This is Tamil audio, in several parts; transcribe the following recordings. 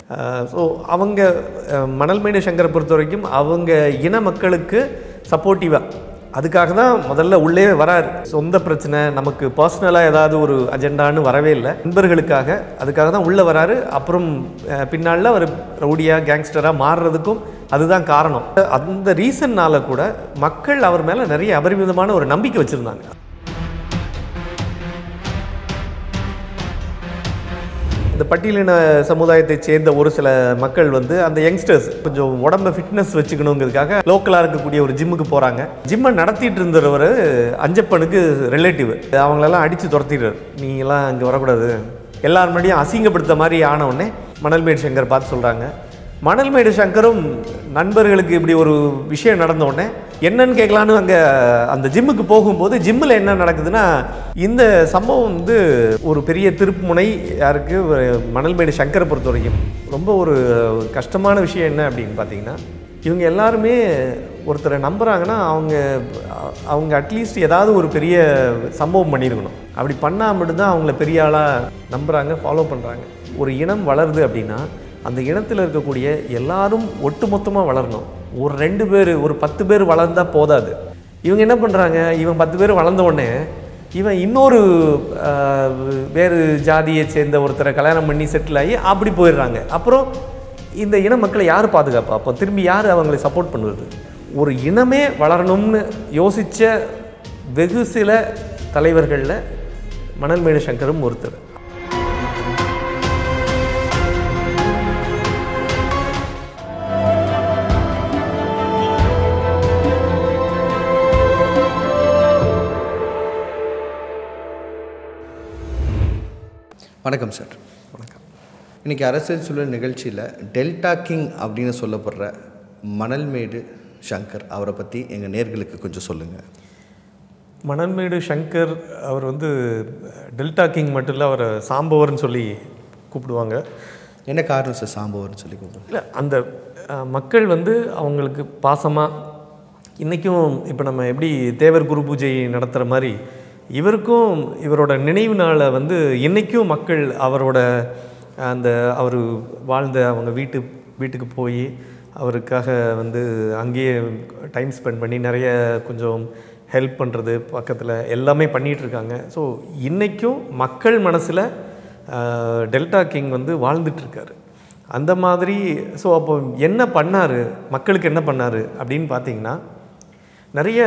ஸோ அவங்க அஹ், மணல்மேடு சங்கரை பொறுத்த வரைக்கும் அவங்க இன மக்களுக்கு சப்போர்ட்டிவாக அதுக்காக தான் முதல்ல உள்ளே வராரு சொந்த பிரச்சனை நமக்கு பர்சனலாக ஏதாவது ஒரு அஜெண்டான்னு வரவே இல்லை நண்பர்களுக்காக அதுக்காக தான் உள்ளே வராரு அப்புறம் அஹ், பின்னால அவர் ரவுடியாக கேங்ஸ்டராக மாறுறதுக்கும் அதுதான் காரணம் அந்த ரீசன்னால கூட மக்கள் அவர் மேலே நிறைய அபரிமிதமான ஒரு நம்பிக்கை வச்சுருந்தாங்க இந்த பட்டியலின சமுதாயத்தைச் சேர்ந்த ஒரு சில மக்கள் வந்து அந்த யங்ஸ்டர்ஸ் கொஞ்சம் உடம்ப ஃபிட்னஸ் வச்சுக்கணுங்கிறதுக்காக லோக்கலாக இருக்கக்கூடிய ஒரு ஜிம்முக்கு போகிறாங்க ஜிம்மை நடத்திட்டு இருந்தவர் அஞ்சப்பனுக்கு ரிலேட்டிவ் அவங்களெல்லாம் அடித்து துரத்திடுறாரு நீங்களாம் இங்கே வரக்கூடாது எல்லார் முன்னாடியும் அசிங்கப்படுத்த மாதிரி ஆன உடனே மணல்மேடு சங்கர் பார்த்து சொல்கிறாங்க மணல்மேடு சங்கரும் நண்பர்களுக்கு இப்படி ஒரு விஷயம் நடந்த உடனே என்னன்னு கேட்கலான்னு அங்கே அந்த ஜிம்முக்கு போகும்போது ஜிம்மில் என்ன நடக்குதுன்னா இந்த சம்பவம் வந்து ஒரு பெரிய திருப்புமுனை யாருக்கு ஒரு மணல்மேடு சங்கரை பொறுத்த வரைக்கும் ரொம்ப ஒரு கஷ்டமான விஷயம் என்ன அப்படின்னு பார்த்தீங்கன்னா இவங்க எல்லாருமே ஒருத்தரை நம்புகிறாங்கன்னா அவங்க அவங்க அட்லீஸ்ட் ஏதாவது ஒரு பெரிய சம்பவம் பண்ணியிருக்கணும் அப்படி பண்ணால் மட்டும்தான் அவங்கள பெரிய ஆளாக நம்புகிறாங்க ஃபாலோ பண்ணுறாங்க ஒரு இனம் வளருது அப்படின்னா அந்த இனத்தில் இருக்கக்கூடிய எல்லாரும் ஒட்டுமொத்தமாக வளரணும் ஒரு ரெண்டு பேர் ஒரு பத்து பேர் வளர்ந்தால் போதாது இவங்க என்ன பண்ணுறாங்க இவன் பத்து பேர் வளர்ந்த உடனே இவன் இன்னொரு ஆஹ், வேறு ஜாதியை சேர்ந்த ஒருத்தரை கல்யாணம் பண்ணி செட்டில் ஆகி அப்படி போயிடுறாங்க அப்புறம் இந்த இன மக்களை யார் பாதுகாப்பா அப்போ திரும்பி யார் அவங்களை சப்போர்ட் பண்ணுவது ஒரு இனமே வளரணும்னு யோசித்த வெகு சில தலைவர்களில் மணல்மேடு சங்கரும் ஒருத்தர் வணக்கம் சார் வணக்கம் இன்னைக்கு அரசியல் சூழல் நிகழ்ச்சியில் டெல்டா கிங் அப்படின்னு சொல்லப்படுற மணல்மேடு சங்கர் அவரை பற்றி எங்கள் நேர்களுக்கு கொஞ்சம் சொல்லுங்கள் மணல்மேடு சங்கர் அவர் வந்து டெல்டா கிங் மட்டும் இல்லை அவரை சாம்பவர்னு சொல்லி கூப்பிடுவாங்க என்ன காரணம் சார் சாம்பவர்னு சொல்லி கூப்பிடுறேன் இல்லை அந்த அஹ், மக்கள் வந்து அவங்களுக்கு பாசமாக இன்றைக்கும் இப்போ நம்ம எப்படி தேவர் குரு பூஜை நடத்துகிற மாதிரி இவருக்கும் இவரோட நினைவு நாளை வந்து இன்றைக்கும் மக்கள் அவரோட அந்த அவர் வாழ்ந்த அவங்க வீட்டு வீட்டுக்கு போய் அவருக்காக வந்து அங்கேயே டைம் ஸ்பெண்ட் பண்ணி நிறைய கொஞ்சம் ஹெல்ப் பண்ணுறது பக்கத்தில் எல்லாமே பண்ணிகிட்டு இருக்காங்க ஸோ இன்றைக்கும் மக்கள் மனசில் டெல்டா கிங் வந்து வாழ்ந்துட்டுருக்காரு அந்த மாதிரி ஸோ அப்போ என்ன பண்ணார் மக்களுக்கு என்ன பண்ணார் அப்படின்னு பார்த்தீங்கன்னா நிறைய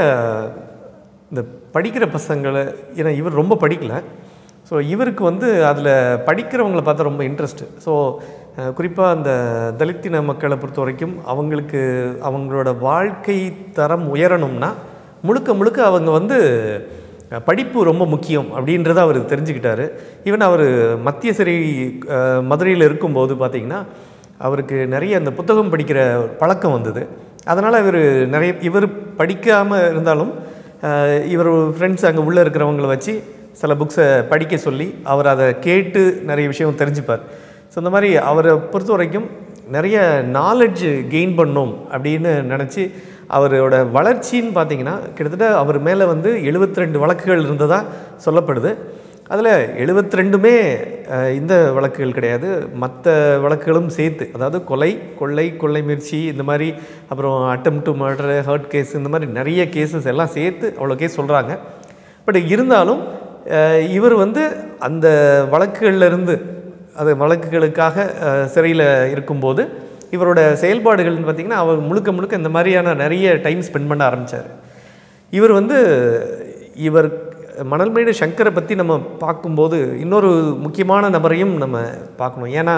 இந்த படிக்கிற பசங்களை ஏன்னா இவர் ரொம்ப படிக்கல ஸோ இவருக்கு வந்து அதில் படிக்கிறவங்கள பார்த்தா ரொம்ப இன்ட்ரெஸ்ட்டு ஸோ குறிப்பாக அந்த தலித்தின மக்களை பொறுத்த வரைக்கும் அவங்களுக்கு அவங்களோட வாழ்க்கை தரம் உயரணும்னா முழுக்க முழுக்க அவங்க வந்து அஹ், படிப்பு ரொம்ப முக்கியம் அப்படின்றத அவர் தெரிஞ்சுக்கிட்டாரு ஈவன் அவர் மத்திய சிறை அஹ், மதுரையில் இருக்கும்போது பார்த்திங்கன்னா அவருக்கு நிறைய அந்த புத்தகம் படிக்கிற பழக்கம் வந்தது அதனால் இவர் நிறைய இவர் படிக்காமல் இருந்தாலும் அஹ், இவர் ஃப்ரெண்ட்ஸ் அங்கே உள்ளே இருக்கிறவங்கள வச்சு சில புக்ஸை படிக்க சொல்லி அவர் அதை கேட்டு நிறைய விஷயம் தெரிஞ்சுப்பார் ஸோ இந்த மாதிரி அவரை பொறுத்த வரைக்கும் நிறைய நாலெட்ஜ் கெயின் பண்ணோம் அப்படின்னு நினச்சி அவரோட வளர்ச்சின்னு பார்த்தீங்கன்னா கிட்டத்தட்ட அவர் மேலே வந்து 72 ரெண்டு வழக்குகள் இருந்ததாக சொல்லப்படுது அதில் 72 ரெண்டுமே இந்த வழக்குகள் கிடையாது மற்ற வழக்குகளும் சேர்த்து அதாவது கொலை கொள்ளை கொள்ளை முயற்சி இந்த மாதிரி அப்புறம் attempt to murder hurt case இந்த மாதிரி நிறைய கேசஸ் எல்லாம் சேர்த்து அவ்வளோ கேஸ் சொல்கிறாங்க பட் இருந்தாலும் அஹ், இவர் வந்து அந்த வழக்குகள்ல இருந்து அது வழக்குகளுக்காக சிறையில் இருக்கும்போது இவரோட செயல்பாடுகள்னு பார்த்திங்கன்னா அவர் முழுக்க முழுக்க இந்த மாதிரியான நிறைய டைம் ஸ்பெண்ட் பண்ண ஆரம்பித்தார் இவர் வந்து இவர் மணல்மேடு சங்கரை பற்றி நம்ம பார்க்கும்போது இன்னொரு முக்கியமான நபரையும் நம்ம பார்க்கணும் ஏன்னா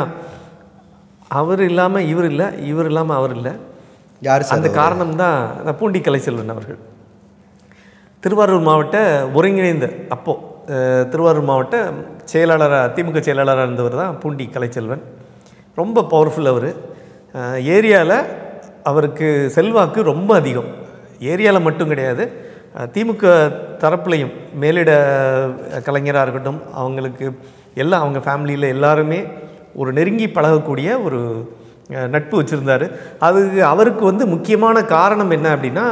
அவர் இல்லாமல் இவர் இல்லை இவர் இல்லாமல் அவர் இல்லை யார் சார் அந்த காரணம் தான் பூண்டி கலைச்செல்வன் அவர்கள் திருவாரூர் மாவட்ட ஒருங்கிணைந்த அப்போ அஹ், திருவாரூர் மாவட்ட செயலாளராக திமுக செயலாளராக இருந்தவர் தான் பூண்டி கலைச்செல்வன் ரொம்ப பவர்ஃபுல் அவர் ஏரியாவில் அவருக்கு செல்வாக்கு ரொம்ப அதிகம் ஏரியாவில் மட்டும் கிடையாது அஹ், திமுக தரப்புலையும் மேலிட கலைஞராக இருக்கட்டும் அவங்களுக்கு எல்லாம் அவங்க ஃபேமிலியில் எல்லாருமே ஒரு நெருங்கி பழகக்கூடிய ஒரு அஹ், நட்பு வச்சுருந்தார் அது அவருக்கு வந்து முக்கியமான காரணம் என்ன அப்படின்னா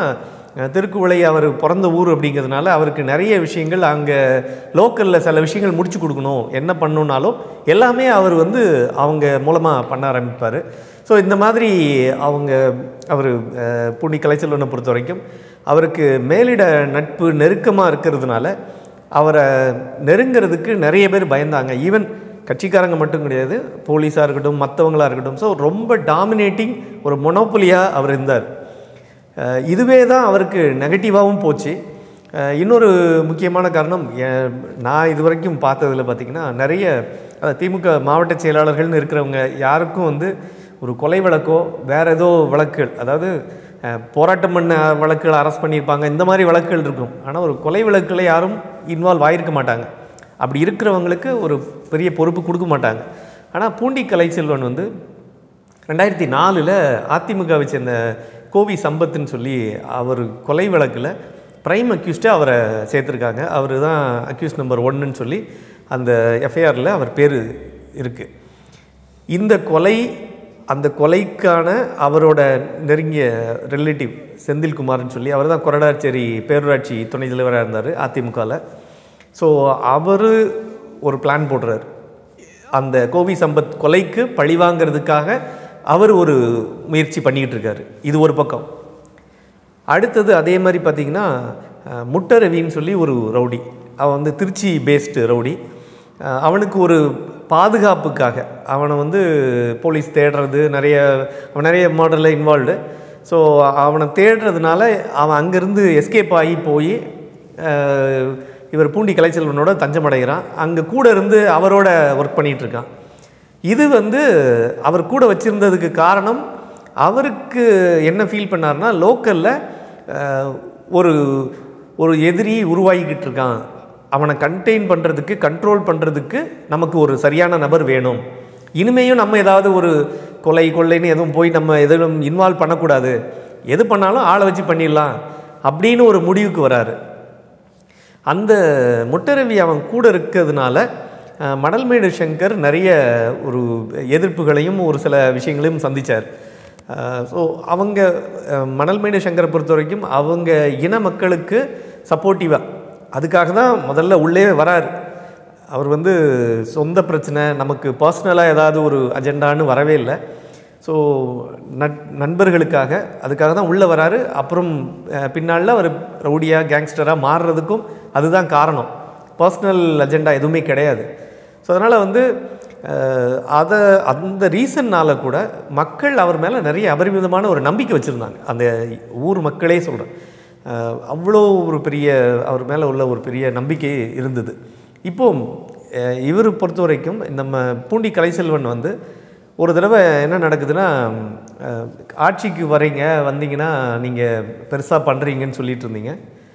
அஹ், திருக்குவளை அவர் பிறந்த ஊர் அப்படிங்கிறதுனால அவருக்கு நிறைய விஷயங்கள் அங்கே லோக்கலில் சில விஷயங்கள் முடிச்சு கொடுக்கணும் என்ன பண்ணணுன்னாலும் எல்லாமே அவர் வந்து அவங்க மூலமாக பண்ண ஆரம்பிப்பார் ஸோ இந்த மாதிரி அவங்க அவர் பூண்டி கலைச்செல்வனை பொறுத்த வரைக்கும் அவருக்கு மேலிட நட்பு நெருக்கமாக இருக்கிறதுனால அவரை நெருங்கிறதுக்கு நிறைய பேர் பயந்தாங்க ஈவன் கட்சிக்காரங்க மட்டும் கிடையாது போலீஸாக இருக்கட்டும் மற்றவங்களாக இருக்கட்டும் ஸோ ரொம்ப டாமினேட்டிங் ஒரு மொனோப்புலியாக அவர் இருந்தார் அஹ் இதுவே தான் அவருக்கு நெகட்டிவாகவும் போச்சு அஹ் இன்னொரு முக்கியமான காரணம் எ- நான் இது வரைக்கும் பார்த்ததில் பார்த்திங்கன்னா நிறைய அதாவது திமுக மாவட்ட செயலாளர்கள்னு இருக்கிறவங்க யாருக்கும் வந்து ஒரு கொலை வழக்கோ வேறு ஏதோ வழக்குகள் அதாவது அஹ், போராட்டம் பண்ண வழக்குகள் அரெஸ்ட் பண்ணியிருப்பாங்க இந்த மாதிரி வழக்குகள் இருக்கும் ஆனால் ஒரு கொலை வழக்கில் யாரும் இன்வால்வ் ஆகிருக்க மாட்டாங்க அப்படி இருக்கிறவங்களுக்கு ஒரு பெரிய பொறுப்பு கொடுக்க மாட்டாங்க ஆனால் பூண்டி கலைச்செல்வன் வந்து ரெண்டாயிரத்தி நாலில் அதிமுகவை சேர்ந்த கோவி சம்பத்துன்னு சொல்லி அவர் கொலை வழக்கில் பிரைம் அக்யூஸ்டாக அவரை சேர்த்துருக்காங்க அவர் தான் அக்யூஸ் நம்பர் ஒன்றுன்னு சொல்லி அந்த எஃப்ஐஆரில் அவர் பேர் இருக்குது இந்த கொலை அந்த கொலைக்கான அவரோட நெருங்கிய ரிலேட்டிவ் செந்தில்குமார்னு சொல்லி அவர் தான் கொரடாச்சேரி பேரூராட்சி துணை தலைவராக இருந்தார் அதிமுகவில் ஸோ அவர் ஒரு பிளான் போடுறார் அந்த கோவி சம்பத் கொலைக்கு பழி வாங்குறதுக்காக அவர் ஒரு முயற்சி பண்ணிக்கிட்டு இருக்காரு இது ஒரு பக்கம் அடுத்தது அதே மாதிரி பார்த்தீங்கன்னா அஹ், முட்டரவின்னு சொல்லி ஒரு ரவுடி அவன் வந்து திருச்சி பேஸ்டு ரவுடி அஹ், அவனுக்கு ஒரு பாதுகாப்புக்காக அவனை வந்து போலீஸ் தேடுறது நிறைய அவன் நிறைய மர்டரில் இன்வால்வ்டு ஸோ அவனை தேடுறதுனால அவன் அங்கேருந்து எஸ்கேப் ஆகி போய் அஹ், இவர் பூண்டி கலைச்செல்வனோட தஞ்சமடைகிறான் அங்கே கூட இருந்து அவரோட ஒர்க் பண்ணிகிட்டு இருக்கான் இது வந்து அவர் கூட வச்சுருந்ததுக்கு காரணம் அவருக்கு என்ன ஃபீல் பண்ணார்னா லோக்கலில் ஒரு ஒரு எதிரி உருவாகிக்கிட்டு இருக்கான் அவனை கண்டெயின் பண்ணுறதுக்கு கண்ட்ரோல் பண்ணுறதுக்கு நமக்கு ஒரு சரியான நபர் வேணும் இனிமேயும் நம்ம ஏதாவது ஒரு கொலை கொள்ளைன்னு எதுவும் போய் நம்ம எதுவும் இன்வால்வ் பண்ணக்கூடாது எது பண்ணாலும் ஆளை வச்சு பண்ணிடலாம் அப்படின்னு ஒரு முடிவுக்கு வராரு அந்த முட்டரவி அவன் கூட இருக்கிறதுனால அஹ், மணல்மேடு சங்கர் நிறைய ஒரு எதிர்ப்புகளையும் ஒரு சில விஷயங்களையும் சந்தித்தார் ஸோ அவங்க அஹ், மணல்மேடு சங்கரை பொறுத்த வரைக்கும் அவங்க இன மக்களுக்கு சப்போர்ட்டிவாக அதுக்காக தான் முதல்ல உள்ளே வரார் அவர் வந்து சொந்த பிரச்சனை நமக்கு பர்சனலாக ஏதாவது ஒரு அஜெண்டான்னு வரவே இல்லை ஸோ நட் நண்பர்களுக்காக அதுக்காக தான் உள்ளே வராரு அப்புறம் பின்னால் அவர் ரவுடியாக கேங்ஸ்டராக மாறுறதுக்கும் அதுதான் காரணம் பர்சனல் அஜெண்டா எதுவுமே கிடையாது ஸோ அதனால் வந்து அஹ், அதை அந்த ரீசன்னால் கூட மக்கள் அவர் மேலே நிறைய அபரிமிதமான ஒரு நம்பிக்கை வச்சுருந்தாங்க அந்த ஊர் மக்களே சொல்கிறேன் அவ்வளோ ஒரு பெரிய அவர் மேலே உள்ள ஒரு பெரிய நம்பிக்கை இருந்தது இப்போ அஹ், இவர் பொறுத்த வரைக்கும் நம்ம பூண்டி கலைசெல்வன் வந்து ஒரு தடவை என்ன நடக்குதுன்னா அஹ், ஆட்சிக்கு வரீங்க வந்தீங்கன்னா நீங்கள் பெருசாக பண்ணுறீங்கன்னு சொல்லிட்டு இருந்தீங்க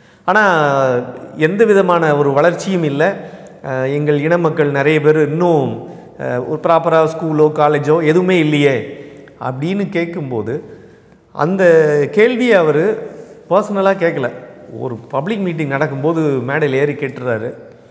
ஆனால் எந்த விதமான ஒரு வளர்ச்சியும் இல்லை அஹ், எங்கள் இன மக்கள் நிறைய பேர் இன்னும் அஹ், ஒரு ப்ராப்பராக ஸ்கூலோ காலேஜோ எதுவுமே இல்லையே அப்படின்னு கேட்கும்போது அந்த கேள்வியை அவர் பர்சனலாக கேட்கல ஒரு பப்ளிக் மீட்டிங் நடக்கும்போது மேடையில் ஏறி கேட்டுறாரு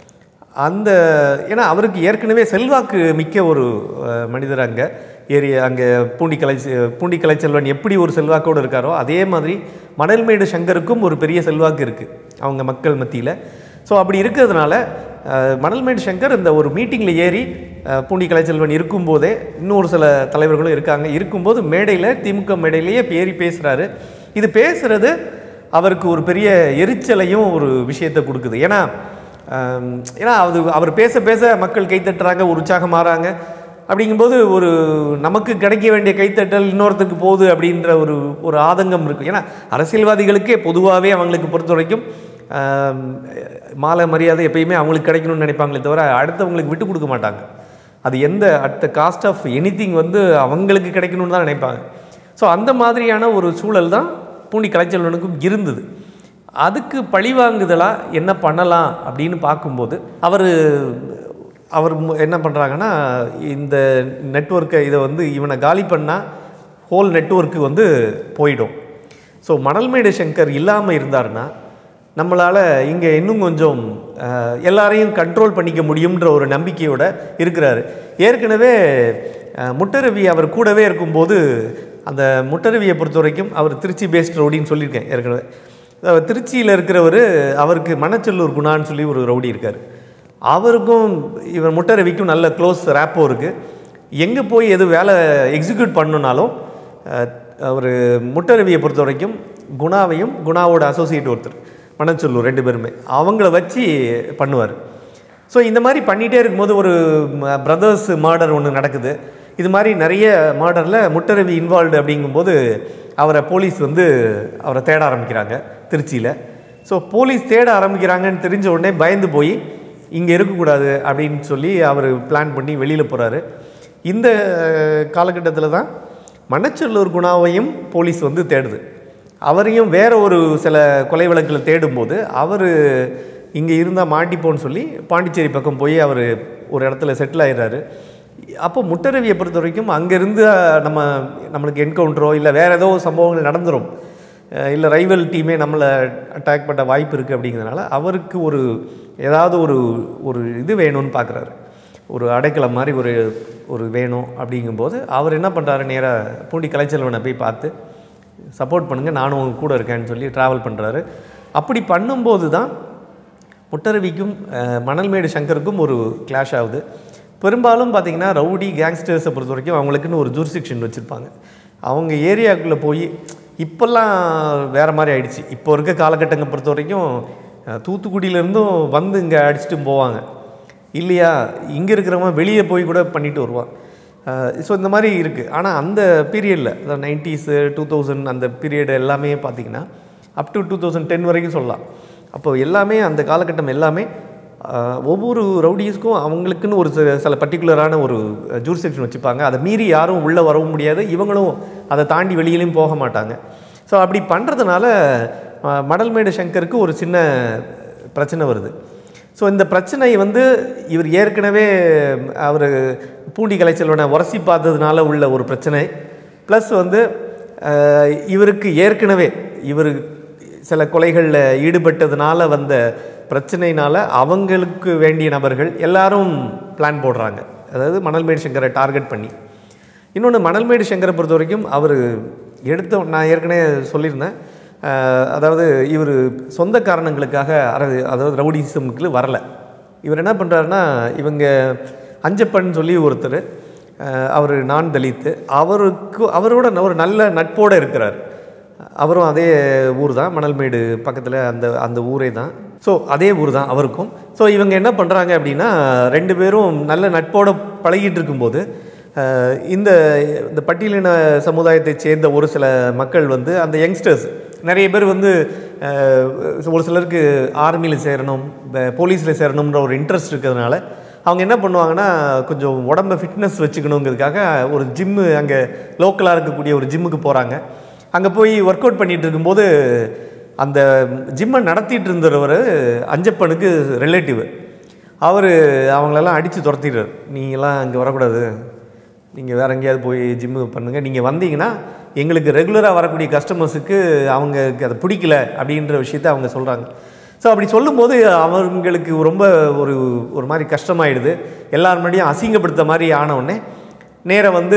அந்த ஏன்னா அவருக்கு ஏற்கனவே செல்வாக்கு மிக்க ஒரு அஹ், மனிதர் அங்கே ஏறி அங்கே பூண்டி கலை பூண்டி கலைச்செல்வன் எப்படி ஒரு செல்வாக்கோடு இருக்காரோ அதே மாதிரி மணல்மேடு சங்கருக்கும் ஒரு பெரிய செல்வாக்கு இருக்குது அவங்க மக்கள் மத்தியில் ஸோ அப்படி இருக்கிறதுனால அஹ், மணல்மேடு சங்கர் இந்த ஒரு மீட்டிங்கில் ஏறி அஹ், பூண்டி கலைச்செல்வன் இருக்கும்போதே இன்னொரு சில தலைவர்களும் இருக்காங்க இருக்கும்போது மேடையில் திமுக மேடையிலேயே ஏறி பேசுகிறாரு இது பேசுகிறது அவருக்கு ஒரு பெரிய எரிச்சலையும் ஒரு விஷயத்தை கொடுக்குது ஏன்னா ஆம், ஏன்னா அது அவர் பேச பேச மக்கள் கைத்தட்டுறாங்க ஒரு உற்சாகம் மாறாங்க அப்படிங்கும்போது ஒரு நமக்கு கிடைக்க வேண்டிய கைத்தட்டல் இன்னொருத்தருக்கு போகுது அப்படின்ற ஒரு ஒரு ஆதங்கம் இருக்கும் ஏன்னா அரசியல்வாதிகளுக்கே பொதுவாகவே அவங்களுக்கு பொறுத்த வரைக்கும் ஆம், மாலை மரியாதை எப்பயுமே அவங்களுக்கு கிடைக்கணும்னு நினைப்பாங்களே தவிர அடுத்தவங்களுக்கு விட்டு கொடுக்க மாட்டாங்க அது எந்த at the cost of anything வந்து அவங்களுக்கு கிடைக்கணும்னு தான் நினைப்பாங்க ஸோ அந்த மாதிரியான ஒரு சூழல் தான் பூண்டி கலைச்செல்வனுக்கும் இருந்தது அதுக்கு பழிவாங்குதலாக என்ன பண்ணலாம் அப்படின்னு பார்க்கும்போது அவர் அவர் மு- என்ன பண்ணுறாங்கன்னா இந்த நெட்வொர்க்கை இதை வந்து இவனை காலி பண்ணால் ஹோல் நெட்வொர்க்கு வந்து போயிடும் ஸோ மணல்மேடு சங்கர் இல்லாமல் இருந்தாருன்னா நம்மளால் இங்கே இன்னும் கொஞ்சம் அஹ், எல்லாரையும் கண்ட்ரோல் பண்ணிக்க முடியுன்ற ஒரு நம்பிக்கையோட இருக்கிறாரு ஏற்கனவே அஹ், முட்டரவி அவர் கூடவே இருக்கும்போது அந்த முட்டரவியை பொறுத்த வரைக்கும் அவர் திருச்சி பேஸ்ட் ரவுடின்னு சொல்லியிருக்கேன் ஏற்கனவே திருச்சியில் இருக்கிறவர் அவருக்கு மணச்செல்லூர் குணான்னு சொல்லி ஒரு ரவுடி இருக்கார் அவருக்கும் இவர் முட்டரவிக்கும் நல்ல க்ளோஸ் ரேப்போ இருக்குது எங்கே போய் எது வேலை எக்ஸிக்யூட் பண்ணணுனாலும் அவர் முட்டரவியை பொறுத்த வரைக்கும் குணாவையும் குணாவோட அசோசியேட் ஒருத்தர் மணச்சொல்லூர் ரெண்டு பேருமே அவங்கள வச்சு பண்ணுவார் ஸோ இந்த மாதிரி பண்ணிகிட்டே இருக்கும்போது ஒரு பிரதர்ஸ் மர்டர் ஒன்று நடக்குது இது மாதிரி நிறைய மர்டரில் முட்டரவி இன்வால்வ்டு அப்படிங்கும்போது அவரை போலீஸ் வந்து அவரை தேட ஆரம்பிக்கிறாங்க திருச்சியில் ஸோ போலீஸ் தேட ஆரம்பிக்கிறாங்கன்னு தெரிஞ்ச உடனே பயந்து போய் இங்கே இருக்கக்கூடாது அப்படின்னு சொல்லி அவர் பிளான் பண்ணி வெளியில் போகிறாரு இந்த காலகட்டத்தில் தான் மணச்செல்லூர் குணாவையும் போலீஸ் வந்து தேடுது அவரையும் வேற ஒரு சில கொலை வழக்கில் தேடும்போது அவர் இங்கே இருந்தால் மாட்டிப்போன்னு சொல்லி பாண்டிச்சேரி பக்கம் போய் அவர் ஒரு இடத்துல செட்டில் ஆயிடுறாரு அப்போ முட்டரவியை பொறுத்த வரைக்கும் அங்கேருந்து நம்ம நம்மளுக்கு என்கவுண்டரோ இல்லை வேறு ஏதோ சம்பவங்கள் நடந்துரும் இல்லை ரைவல் டீமே நம்மளை அட்டாக் பண்ண வாய்ப்பு இருக்குது அப்படிங்கிறதுனால அவருக்கு ஒரு ஏதாவது ஒரு ஒரு இது வேணும்னு பார்க்குறாரு ஒரு அடைக்கலம் மாதிரி ஒரு ஒரு வேணும் அப்படிங்கும்போது அவர் என்ன பண்ணுறாரு நேராக பூண்டி கலைச்செல்வனை போய் பார்த்து சப்போர்ட் பண்ணுங்கள் நானும் உங்க கூட இருக்கேன்னு சொல்லி ட்ராவல் பண்ணுறாரு அப்படி பண்ணும்போது தான் முட்டரவிக்கும் அஹ், மணல்மேடு சங்கருக்கும் ஒரு கிளாஷ் ஆகுது பெரும்பாலும் பார்த்தீங்கன்னா ரவுடி கேங்ஸ்டர்ஸை பொறுத்த வரைக்கும் அவங்களுக்குன்னு ஒரு ஜூரிஸ்டிக்ஷன் வச்சுருப்பாங்க அவங்க ஏரியாக்குள்ளே போய் இப்போல்லாம் வேறு மாதிரி ஆயிடுச்சு இப்போ இருக்க காலகட்டங்களை பொறுத்த வரைக்கும் அஹ், தூத்துக்குடியிலேருந்தும் வந்து இங்கே அடிச்சுட்டு போவாங்க இல்லையா இங்கே இருக்கிறவங்க வெளியே போய் கூட பண்ணிட்டு வருவான் ஸோ இந்த மாதிரி இருக்குது ஆனால் அந்த பீரியடில் இந்த நைன்டிஸு டூ தௌசண்ட் அந்த பீரியட் எல்லாமே பார்த்தீங்கன்னா up to two thousand ten வரைக்கும் சொல்லலாம் அப்போ எல்லாமே அந்த காலகட்டம் எல்லாமே ஆஹ், ஒவ்வொரு ரவுடிஸ்க்கும் அவங்களுக்குன்னு ஒரு சில சில பர்டிகுலரான ஒரு ஜூரிசெக்ஷன் வச்சுப்பாங்க அதை மீறி யாரும் உள்ளே வரவும் முடியாது இவங்களும் அதை தாண்டி வெளியிலையும் போக மாட்டாங்க ஸோ அப்படி பண்ணுறதுனால மடல்மேடு சங்கருக்கு ஒரு சின்ன பிரச்சனை வருது ஸோ இந்த பிரச்சனை வந்து இவர் ஏற்கனவே அவர் பூண்டி கலைச்செல்வனை உரசி பார்த்ததுனால உள்ள ஒரு பிரச்சனை ப்ளஸ் வந்து அஹ், இவருக்கு ஏற்கனவே இவர் சில கொலைகளில் ஈடுபட்டதுனால வந்த பிரச்சனையினால அவங்களுக்கு வேண்டிய நபர்கள் எல்லாரும் பிளான் போடுறாங்க அதாவது மணல்மேடு சங்கரை டார்கெட் பண்ணி இன்னொன்று மணல்மேடு சங்கரை பொறுத்த வரைக்கும் அவர் எடுத்த நான் ஏற்கனவே சொல்லியிருந்தேன் அஹ், அதாவது இவர் சொந்த காரணங்களுக்காக அற அதாவது ரவுடிசமுக்கு வரல இவர் என்ன பண்ணுறாருன்னா இவங்க அஞ்சப்பன் சொல்லி ஒருத்தர் அவர் நான் தலித்து அவருக்கு அவரோட ஒரு நல்ல நட்போடு இருக்கிறார் அவரும் அதே ஊர் தான் மணல்மேடு பக்கத்தில் அந்த அந்த ஊரே தான் ஸோ அதே ஊர் தான் அவருக்கும் ஸோ இவங்க என்ன பண்ணுறாங்க அப்படின்னா ரெண்டு பேரும் நல்ல நட்போடு பழகிட்டு இருக்கும்போது அஹ், இந்த இந்த பட்டியலின சமுதாயத்தைச் சேர்ந்த ஒரு சில மக்கள் வந்து அந்த யங்ஸ்டர்ஸ் நிறைய பேர் வந்து அஹ், ஒரு சிலருக்கு ஆர்மியில் சேரணும் போலீஸில் சேரணுன்ற ஒரு இன்ட்ரெஸ்ட் இருக்கிறதுனால அவங்க என்ன பண்ணுவாங்கன்னா கொஞ்சம் உடம்ப ஃபிட்னஸ் வச்சுக்கணுங்கிறதுக்காக ஒரு ஜிம்மு அங்கே லோக்கலாக இருக்கக்கூடிய ஒரு ஜிம்முக்கு போகிறாங்க அங்கே போய் ஒர்க் அவுட் பண்ணிகிட்டு இருக்கும்போது அந்த ஜிம்மை நடத்திட்டு இருந்தவர் அஞ்சப்பனுக்கு ரிலேட்டிவ் அவர் அவங்களெல்லாம் அடித்து துரத்திடுறார் நீங்களாம் இங்கே வரக்கூடாது நீங்கள் வேற எங்கேயாவது போய் ஜிம்மு பண்ணுங்கள் நீங்கள் வந்தீங்கன்னா எங்களுக்கு ரெகுலராக வரக்கூடிய கஸ்டமர்ஸுக்கு அவங்களுக்கு அதை பிடிக்கல அப்படின்ற விஷயத்த அவங்க சொல்கிறாங்க ஸோ அப்படி சொல்லும்போது அவங்களுக்கு ரொம்ப ஒரு ஒரு மாதிரி கஷ்டமாயிடுது எல்லார் முன்னாடியும் அசிங்கப்படுத்த மாதிரி ஆன உடனே நேராக வந்து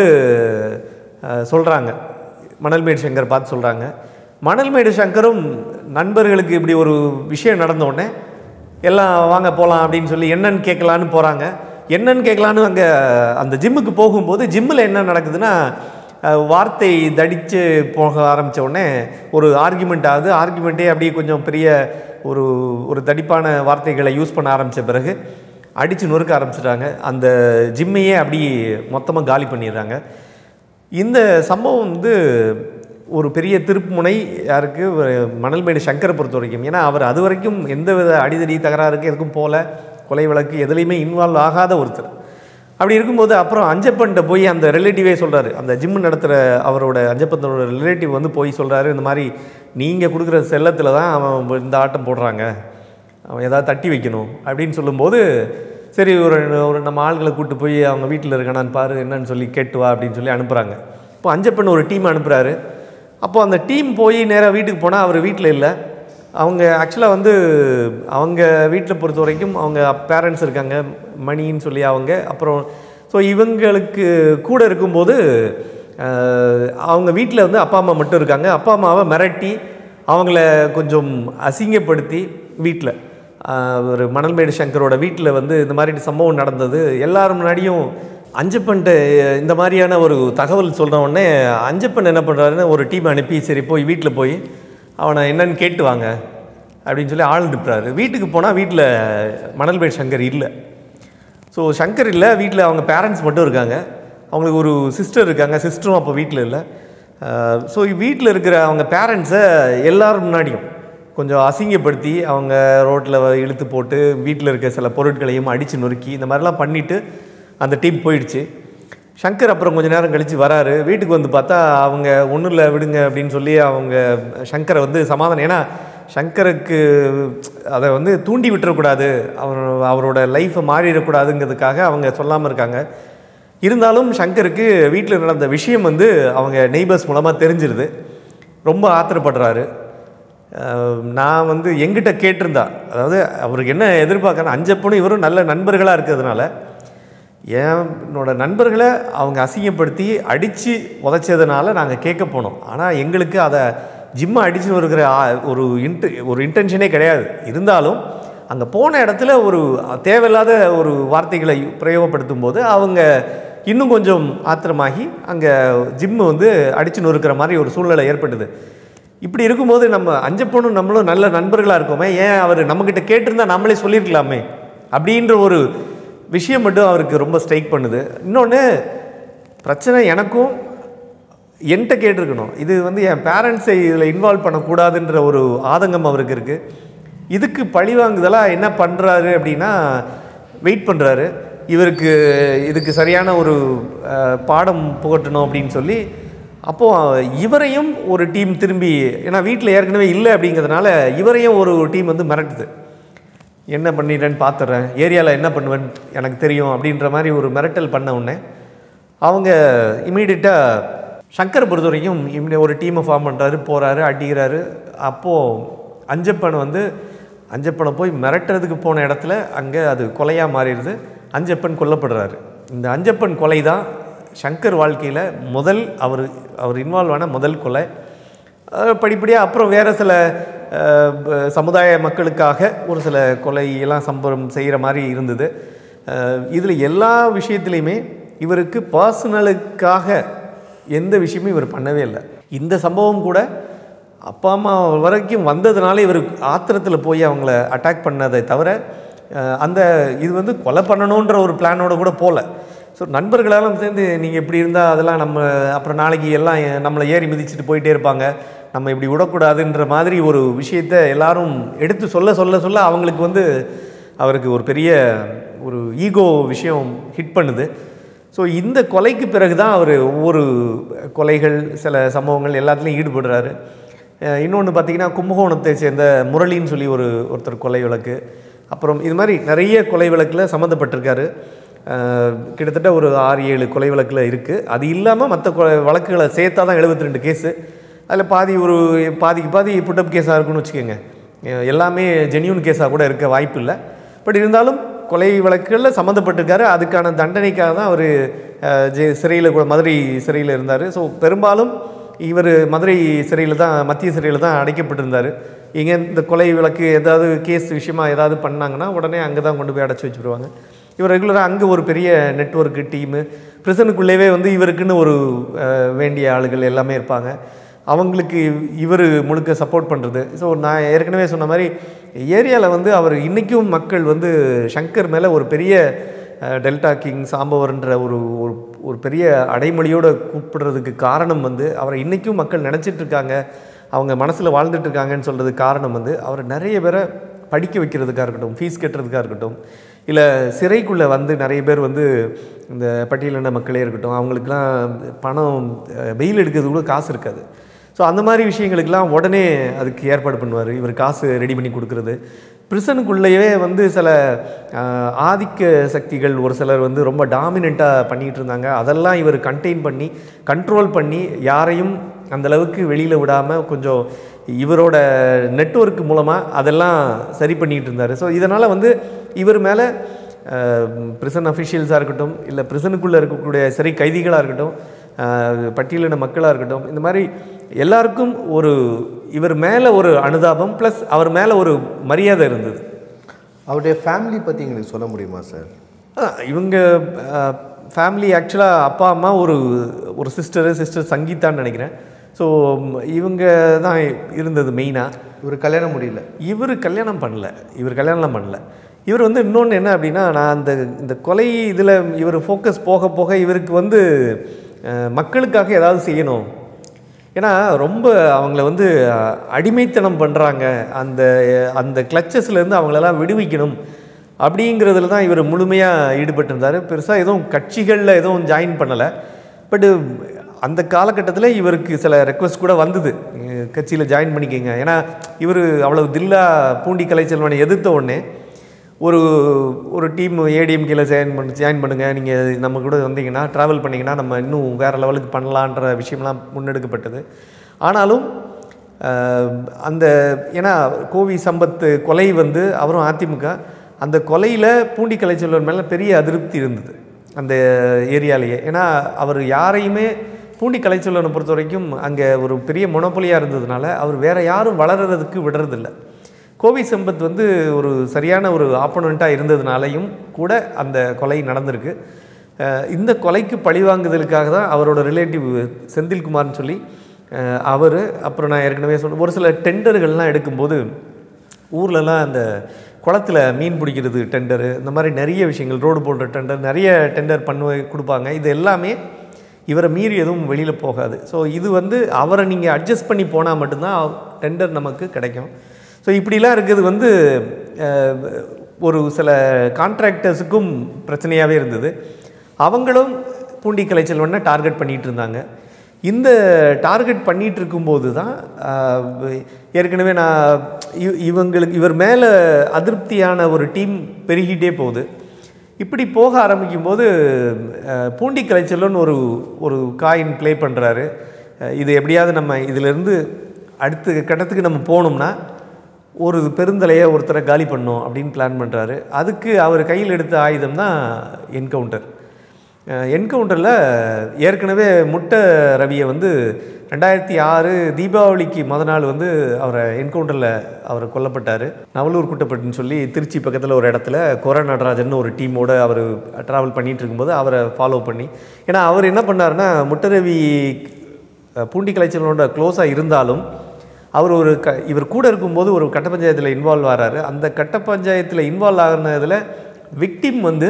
சொல்கிறாங்க மணல்மேடு சங்கர் பார்த்து சொல்கிறாங்க மணல்மேடு சங்கரும் நண்பர்களுக்கு இப்படி ஒரு விஷயம் நடந்த உடனே எல்லாம் வாங்க போகலாம் அப்படின்னு சொல்லி என்னன்னு கேட்கலான்னு போகிறாங்க என்னன்னு கேட்கலான்னு அங்கே அந்த ஜிம்முக்கு போகும்போது ஜிம்மில் என்ன நடக்குதுன்னா அஹ், வார்த்தை தடித்து போக ஆரம்பித்த உடனே ஒரு ஆர்கியூமெண்ட் ஆகுது ஆர்கியூமெண்ட்டே அப்படியே கொஞ்சம் பெரிய ஒரு ஒரு தடிப்பான வார்த்தைகளை யூஸ் பண்ண ஆரம்பித்த பிறகு அடித்து நொறுக்க ஆரம்பிச்சிட்டாங்க அந்த ஜிம்மையே அப்படி மொத்தமாக காலி பண்ணிடுறாங்க இந்த சம்பவம் வந்து ஒரு பெரிய திருப்புமுனை யாருக்கு ஒரு மணல்மேடு சங்கரை பொறுத்த வரைக்கும் ஏன்னா அவர் அது வரைக்கும் எந்த வித அடிதடி தகராறுக்கு எதுக்கும் போல கொலை வழக்கு எதுலேயுமே இன்வால்வ் ஆகாத ஒருத்தர் அப்படி இருக்கும்போது அப்புறம் அஞ்சப்பன்ட்ட போய் அந்த ரிலேட்டிவே சொல்கிறாரு அந்த ஜிம் நடத்துகிற அவரோட அஞ்சப்பனோட ரிலேட்டிவ் வந்து போய் சொல்கிறாரு இந்த மாதிரி நீங்கள் கொடுக்குற செல்லத்தில் தான் அவன் இந்த ஆட்டம் போடுறாங்க அவன் ஏதாவது தட்டி வைக்கணும் அப்படின்னு சொல்லும்போது சரி ஒரு ஒரு நம்ம ஆள்களை கூட்டு போய் அவங்க வீட்டில் இருக்கானான்னு பாரு என்னன்னு சொல்லி கேட்டு வா அப்படின்னு சொல்லி அனுப்புகிறாங்க இப்போ அஞ்சப்பன் ஒரு டீம் அனுப்புகிறாரு அப்போ அந்த டீம் போய் நேராக வீட்டுக்கு போனால் அவர் வீட்டில் இல்லை அவங்க ஆக்சுவலாக வந்து அவங்க வீட்டில் பொறுத்த வரைக்கும் அவங்க பேரண்ட்ஸ் இருக்காங்க மணின்னு சொல்லி அவங்க அப்புறம் ஸோ இவங்களுக்கு கூட இருக்கும்போது அஹ், அவங்க வீட்டில் வந்து அப்பா அம்மா மட்டும் இருக்காங்க அப்பா அம்மாவை மிரட்டி அவங்கள கொஞ்சம் அசிங்கப்படுத்தி வீட்டில் ஒரு மணல்மேடு சங்கரோட வீட்டில் வந்து இந்த மாதிரி சம்பவம் நடந்தது எல்லாரும் முன்னாடியும் அஞ்சப்பன்ட்டு இந்த மாதிரியான ஒரு தகவல் சொல்ற உடனே அஞ்சப்பன் என்ன பண்ணுறாருன்னு ஒரு டீம் அனுப்பி சரி போய் வீட்டில் போய் அவனை என்னன்னு கேட்டு வாங்க அப்படின்னு சொல்லி ஆள் அனுப்புறாரு வீட்டுக்கு போனால் வீட்டில் மணல்மேடு சங்கர் இல்லை ஸோ சங்கர் இல்லை வீட்டில் அவங்க பேரண்ட்ஸ் மட்டும் இருக்காங்க அவங்களுக்கு ஒரு சிஸ்டர் இருக்காங்க சிஸ்டரும் அப்போ வீட்டில் இல்லை ஸோ வீட்டில் இருக்கிற அவங்க பேரண்ட்ஸை எல்லாரும் முன்னாடியும் கொஞ்சம் அசிங்கப்படுத்தி அவங்க ரோட்டில் இழுத்து போட்டு வீட்டில் இருக்க சில பொருட்களையும் அடித்து நொறுக்கி இந்த மாதிரிலாம் பண்ணிவிட்டு அந்த டீம் போயிடுச்சு சங்கர் அப்புறம் கொஞ்ச நேரம் கழித்து வராரு வீட்டுக்கு வந்து பார்த்தா அவங்க ஒன்றும் இல்லை விடுங்க அப்படின்னு சொல்லி அவங்க சங்கரை வந்து சமாதானம் ஏன்னா சங்கருக்கு அதை வந்து தூண்டி விட்டுறக்கூடாது அவர் அவரோட லைஃப்பை மாறிடக்கூடாதுங்கிறதுக்காக அவங்க சொல்லாமல் இருக்காங்க இருந்தாலும் சங்கருக்கு வீட்டில் நடந்த விஷயம் வந்து அவங்க நெய்பர்ஸ் மூலமாக தெரிஞ்சிருது ரொம்ப ஆத்திரப்படுறாரு அஹ் நான் வந்து எங்கிட்ட கேட்டிருந்தா அதாவது அவருக்கு என்ன எதிர்பார்க்கறேன் அஞ்சப்பனும் இவரும் நல்ல நண்பர்களாக இருக்கிறதுனால என்னோட நண்பர்களை அவங்க அசிங்கப்படுத்தி அடித்து உதைச்சதுனால நாங்கள் கேட்க போனோம் ஆனால் எங்களுக்கு அதை ஜிம்மை அடிச்சுன்னு இருக்கிற ஆ- ஒரு இன்ட் ஒரு இன்டென்ஷனே கிடையாது இருந்தாலும் அங்கே போன இடத்துல ஒரு தேவையில்லாத ஒரு வார்த்தைகளை பிரயோகப்படுத்தும் போது அவங்க இன்னும் கொஞ்சம் ஆத்திரமாகி அங்கே ஜிம்மு வந்து அடிச்சு நொறுக்கிற மாதிரி ஒரு சூழ்நிலை ஏற்பட்டது இப்படி இருக்கும்போது நம்ம அஞ்சப்பனும் நம்மளும் நல்ல நண்பர்களாக இருக்கோமே ஏன் அவர் நம்மக்கிட்ட கேட்டிருந்தா நம்மளே சொல்லியிருக்கலாமே அப்படின்ற ஒரு விஷயம் மட்டும் அவருக்கு ரொம்ப ஸ்ட்ரைக் பண்ணுது இன்னொன்று பிரச்சனை எனக்கும் என்கிட்ட கேட்டிருக்கணும் இது வந்து என் பேரண்ட்ஸை இதில் இன்வால்வ் பண்ணக்கூடாதுன்ற ஒரு ஆதங்கம் அவருக்கு இருக்குது இதுக்கு பழி வாங்குதலாக என்ன பண்ணுறாரு அப்படின்னா வெயிட் பண்ணுறாரு இவருக்கு இதுக்கு சரியான ஒரு அஹ், பாடம் புகட்டணும் அப்படின்னு சொல்லி அப்போது இவரையும் ஒரு டீம் திரும்பி ஏன்னா வீட்டில் ஏற்கனவே இல்லை அப்படிங்கிறதுனால இவரையும் ஒரு டீம் வந்து மிரட்டுது என்ன பண்ணிடுறேன்னு பார்த்துட்றேன் ஏரியாவில் என்ன பண்ணுவேன்னு எனக்கு தெரியும் அப்படின்ற மாதிரி ஒரு மிரட்டல் பண்ண உடனே அவங்க இமீடியட்டாக சங்கர் பொறுத்த வரைக்கும் இம்மிடி ஒரு டீமை ஃபார்ம் பண்ணுறாரு போகிறாரு அடிக்கிறாரு அப்போது அஞ்சப்பன் வந்து அஞ்சப்பனை போய் மிரட்டுறதுக்கு போன இடத்துல அங்கே அது கொலையாக மாறிடுது அஞ்சப்பன் கொல்லப்படுறாரு இந்த அஞ்சப்பன் கொலை தான் சங்கர் வாழ்க்கையில் முதல் அவர் அவர் இன்வால்வ் ஆன முதல் கொலை படிப்படியாக அப்புறம் வேறு சில அஹ், ப- சமுதாய மக்களுக்காக ஒரு சில கொலையெல்லாம் சம்பவம் செய்கிற மாதிரி இருந்தது இதில் எல்லா விஷயத்துலையுமே இவருக்கு பர்சனலுக்காக எந்த விஷயமும் இவர் பண்ணவே இல்லை இந்த சம்பவம் கூட அப்பா அம்மா வரைக்கும் வந்ததுனால இவர் ஆத்திரத்தில் போய் அவங்கள அட்டாக் பண்ணதை தவிர அஹ், அந்த இது வந்து கொலை பண்ணணுன்ற ஒரு பிளானோட கூட போகல ஸோ நண்பர்களெல்லாம் சேர்ந்து நீங்கள் இப்படி இருந்தால் அதெல்லாம் நம்ம அப்புறம் நாளைக்கு எல்லாம் எ- நம்மளை ஏறி மிதிச்சுட்டு போயிட்டே இருப்பாங்க நம்ம இப்படி விடக்கூடாதுன்ற மாதிரி ஒரு விஷயத்தை எல்லாரும் எடுத்து சொல்ல சொல்ல சொல்ல அவங்களுக்கு வந்து அவருக்கு ஒரு பெரிய ஒரு ஈகோ விஷயம் ஹிட் பண்ணுது ஸோ இந்த கொலைக்கு பிறகு தான் அவர் ஒவ்வொரு கொலைகள் சில சம்பவங்கள் எல்லாத்துலேயும் ஈடுபடுறாரு இன்னொன்று பார்த்தீங்கன்னா கும்பகோணத்தை சேர்ந்த முரளின்னு சொல்லி ஒரு ஒருத்தர் கொலை வழக்கு அப்புறம் இது மாதிரி நிறைய கொலை வழக்கில் சம்மந்தப்பட்டிருக்காரு அஹ், கிட்டத்தட்ட ஒரு ஆறு ஏழு கொலை வழக்கில் இருக்குது அது இல்லாமல் மற்ற கொலை வழக்குகளை சேர்த்தா தான் எழுபத்தி ரெண்டு கேஸு அதில் பாதி ஒரு பாதிக்கு பாதி புட்டப் கேஸாக இருக்குன்னு வச்சுக்கோங்க அஹ் எல்லாமே ஜென்யூன் கேஸாக கூட இருக்க வாய்ப்பு இல்லை பட் இருந்தாலும் கொலை வழக்குகளில் சம்மந்தப்பட்டிருக்காரு அதுக்கான தண்டனைக்காக தான் அவர் ஜெ சிறையில் கூட மதுரை சிறையில் இருந்தார் ஸோ பெரும்பாலும் இவர் மதுரை சிறையில் தான் மத்திய சிறையில் தான் அடைக்கப்பட்டிருந்தார் இங்கே இந்த கொலை வழக்கு ஏதாவது கேஸ் விஷயமா ஏதாவது பண்ணாங்கன்னா உடனே அங்கே தான் கொண்டு போய் அடைச்சி வச்சுருவாங்க இவர் ரெகுலராக அங்கே ஒரு பெரிய நெட்வொர்க்கு டீமு ப்ரிசனுக்குள்ளேயே வந்து இவருக்குன்னு ஒரு அஹ், வேண்டிய ஆளுகள் எல்லாமே இருப்பாங்க அவங்களுக்கு இவர் முழுக்க சப்போர்ட் பண்ணுறது ஸோ நான் ஏற்கனவே சொன்ன மாதிரி ஏரியாவில் வந்து அவர் இன்றைக்கும் மக்கள் வந்து சங்கர் மேலே ஒரு பெரிய அஹ், டெல்டா கிங் சாம்பவர்ன்ற ஒரு ஒரு ஒரு பெரிய அடைமொழியோடு கூப்பிடுறதுக்கு காரணம் வந்து அவரை இன்றைக்கும் மக்கள் நினச்சிட்டு இருக்காங்க அவங்க மனசில் வாழ்ந்துட்டு இருக்காங்கன்னு சொல்கிறதுக்கு காரணம் வந்து அவர் நிறைய பேரை படிக்க வைக்கிறதுக்காக இருக்கட்டும் ஃபீஸ் கட்டுறதுக்காக இருக்கட்டும் இல்லை சிறைக்குள்ளே வந்து நிறைய பேர் வந்து இந்த பட்டியலின மக்களே இருக்கட்டும் அவங்களுக்குலாம் பணம் வெயில் எடுக்கிறது கூட காசு இருக்காது ஸோ அந்த மாதிரி விஷயங்களுக்கெல்லாம் உடனே அதுக்கு ஏற்பாடு பண்ணுவார் இவர் காசு ரெடி பண்ணி கொடுக்குறது ப்ரிசனுக்குள்ளேயே வந்து சில ஆஹ், ஆதிக்க சக்திகள் ஒரு சிலர் வந்து ரொம்ப டாமினண்ட்டாக பண்ணிகிட்டு இருந்தாங்க அதெல்லாம் இவர் கண்டெயின் பண்ணி கண்ட்ரோல் பண்ணி யாரையும் அந்த அளவுக்கு வெளியில் விடாமல் கொஞ்சம் இவரோட நெட்வொர்க் மூலமாக அதெல்லாம் சரி பண்ணிகிட்டு இருந்தார் ஸோ இதனால் வந்து இவர் மேலே ப்ரிசன் அஃபிஷியல்ஸாக இருக்கட்டும் இல்லை ப்ரிசனுக்குள்ளே இருக்கக்கூடிய சிறை கைதிகளாக இருக்கட்டும் அஹ், பட்டியலின மக்களாக இருக்கட்டும் இந்த மாதிரி எல்லாருக்கும் ஒரு இவர் மேலே ஒரு அனுதாபம் ப்ளஸ் அவர் மேலே ஒரு மரியாதை இருந்தது அவருடைய ஃபேமிலி பற்றி எங்களுக்கு சொல்ல முடியுமா சார் அதான், இவங்க ஃபேமிலி ஆக்சுவலாக அப்பா அம்மா ஒரு ஒரு சிஸ்டரு சிஸ்டர் சங்கீதான்னு நினைக்கிறேன் ஸோ இவங்க தான் இருந்தது மெயினாக இவர் கல்யாணம் முடியல இவர் கல்யாணம் பண்ணல இவர் கல்யாணம் பண்ணல இவர் வந்து இன்னொன்று என்ன அப்படின்னா நான் அந்த இந்த கொலை இதில் இவர் ஃபோக்கஸ் போக போக இவருக்கு வந்து அஹ், மக்களுக்காக ஏதாவது செய்யணும் ஏன்னா ரொம்ப அவங்கள வந்து அஹ், அடிமைத்தனம் பண்ணுறாங்க அந்த அந்த கிளச்சஸ்லேருந்து அவங்களெல்லாம் விடுவிக்கணும் அப்படிங்கிறதுல தான் இவர் முழுமையாக ஈடுபட்டிருந்தார் பெருசாக எதுவும் கட்சிகளில் எதுவும் ஜாயின் பண்ணலை பட்டு அந்த காலகட்டத்தில் இவருக்கு சில ரெக்வஸ்ட் கூட வந்தது கட்சியில் ஜாயின் பண்ணிக்கங்க ஏன்னா இவர் அவ்வளவு தில்லா பூண்டி கலைச்செல்வனை எதிர்த்த உடனே ஒரு ஒரு டீம் ஏடிஎம்கேல ஜாயின் பண்ணி ஜாயின் பண்ணுங்கள் நீங்கள் நம்ம கூட வந்தீங்கன்னா ட்ராவல் பண்ணிங்கன்னா நம்ம இன்னும் வேறு லெவலுக்கு பண்ணலான்ற விஷயம்லாம் முன்னெடுக்கப்பட்டது ஆனாலும் அஹ், அந்த ஏன்னா கோவி சம்பத்து கொலை வந்து அவரும் அதிமுக அந்த கொலையில் பூண்டி கலைச்செல்வன் மேலே பெரிய அதிருப்தி இருந்தது அந்த ஏரியாலேயே ஏன்னா அவர் யாரையுமே பூண்டி கலைச்செல்வனை பொறுத்த வரைக்கும் அங்கே ஒரு பெரிய மொனப்பொலியாக இருந்ததுனால அவர் வேற யாரும் வளர்கிறதுக்கு விடுறதில்ல கோவி சம்பத் வந்து ஒரு சரியான ஒரு ஆப்போனண்ட்டாக இருந்ததுனாலையும் கூட அந்த கொலை நடந்திருக்கு அஹ் இந்த கொலைக்கு பழிவாங்குதலுக்காக தான் அவரோட ரிலேட்டிவ் செந்தில்குமார்னு சொல்லி அவர் அப்புறம் நான் ஏற்கனவே சொன்ன ஒரு சில டெண்டர்கள்லாம் எடுக்கும்போது ஊர்லலாம் அந்த குளத்துல மீன் பிடிக்கிறது டெண்டரு இந்த மாதிரி நிறைய விஷயங்கள் ரோடு போடுற டெண்டர் நிறைய டெண்டர் பண்ணு கொடுப்பாங்க இது எல்லாமே இவரை மீறி எதுவும் வெளியில் போகாது ஸோ இது வந்து அவரை நீங்கள் அட்ஜஸ்ட் பண்ணி போனால் மட்டும்தான் டெண்டர் நமக்கு கிடைக்கும் ஸோ இப்படிலாம் இருக்கிறது வந்து அஹ், ஒரு சில கான்ட்ராக்டர்ஸுக்கும் பிரச்சனையாகவே இருந்தது அவங்களும் பூண்டி கலைச்செல்வனை டார்கெட் பண்ணிகிட்டு இருந்தாங்க இந்த டார்கெட் பண்ணிட்டு இருக்கும்போது தான் ஆஹ், ஏற்கனவே நான் இவ- இவங்களுக்கு இவர் மேலே அதிருப்தியான ஒரு டீம் பெருகிட்டே போகுது இப்படி போக ஆரம்பிக்கும் போது அஹ், பூண்டி கலைச்செல்வன் ஒரு ஒரு காயின் ப்ளே பண்ணுறாரு இது எப்படியாவது நம்ம இதிலிருந்து அடுத்த கட்டத்துக்கு நம்ம போகணும்னா ஒரு பெருந்தலையை ஒருத்தரை காலி பண்ணோம் அப்படின்னு பிளான் பண்ணுறாரு அதுக்கு அவர் கையில் எடுத்த ஆயுதம் தான் என்கவுண்டர் என்கவுண்டரில் ஏற்கனவே முட்டை ரவியை வந்து ரெண்டாயிரத்தி ஆறு தீபாவளிக்கு முத நாள் வந்து அவரை என்கவுண்டரில் அவர் கொல்லப்பட்டார் நவலூர் குட்டப்பட்டுன்னு சொல்லி திருச்சி பக்கத்தில் ஒரு இடத்துல கொர நடராஜன் ஒரு டீமோட அவர் ட்ராவல் பண்ணிட்டு இருக்கும்போது அவரை ஃபாலோ பண்ணி ஏன்னா அவர் என்ன பண்ணாருன்னா முட்டரவி அஹ், பூண்டி கலைச்சலோட க்ளோஸாக இருந்தாலும் அவர் ஒரு க இவர் கூட இருக்கும்போது ஒரு கட்ட பஞ்சாயத்தில் இன்வால்வ் ஆகிறாரு அந்த கட்ட பஞ்சாயத்தில் இன்வால்வ் ஆகினதில் விக்டிம் வந்து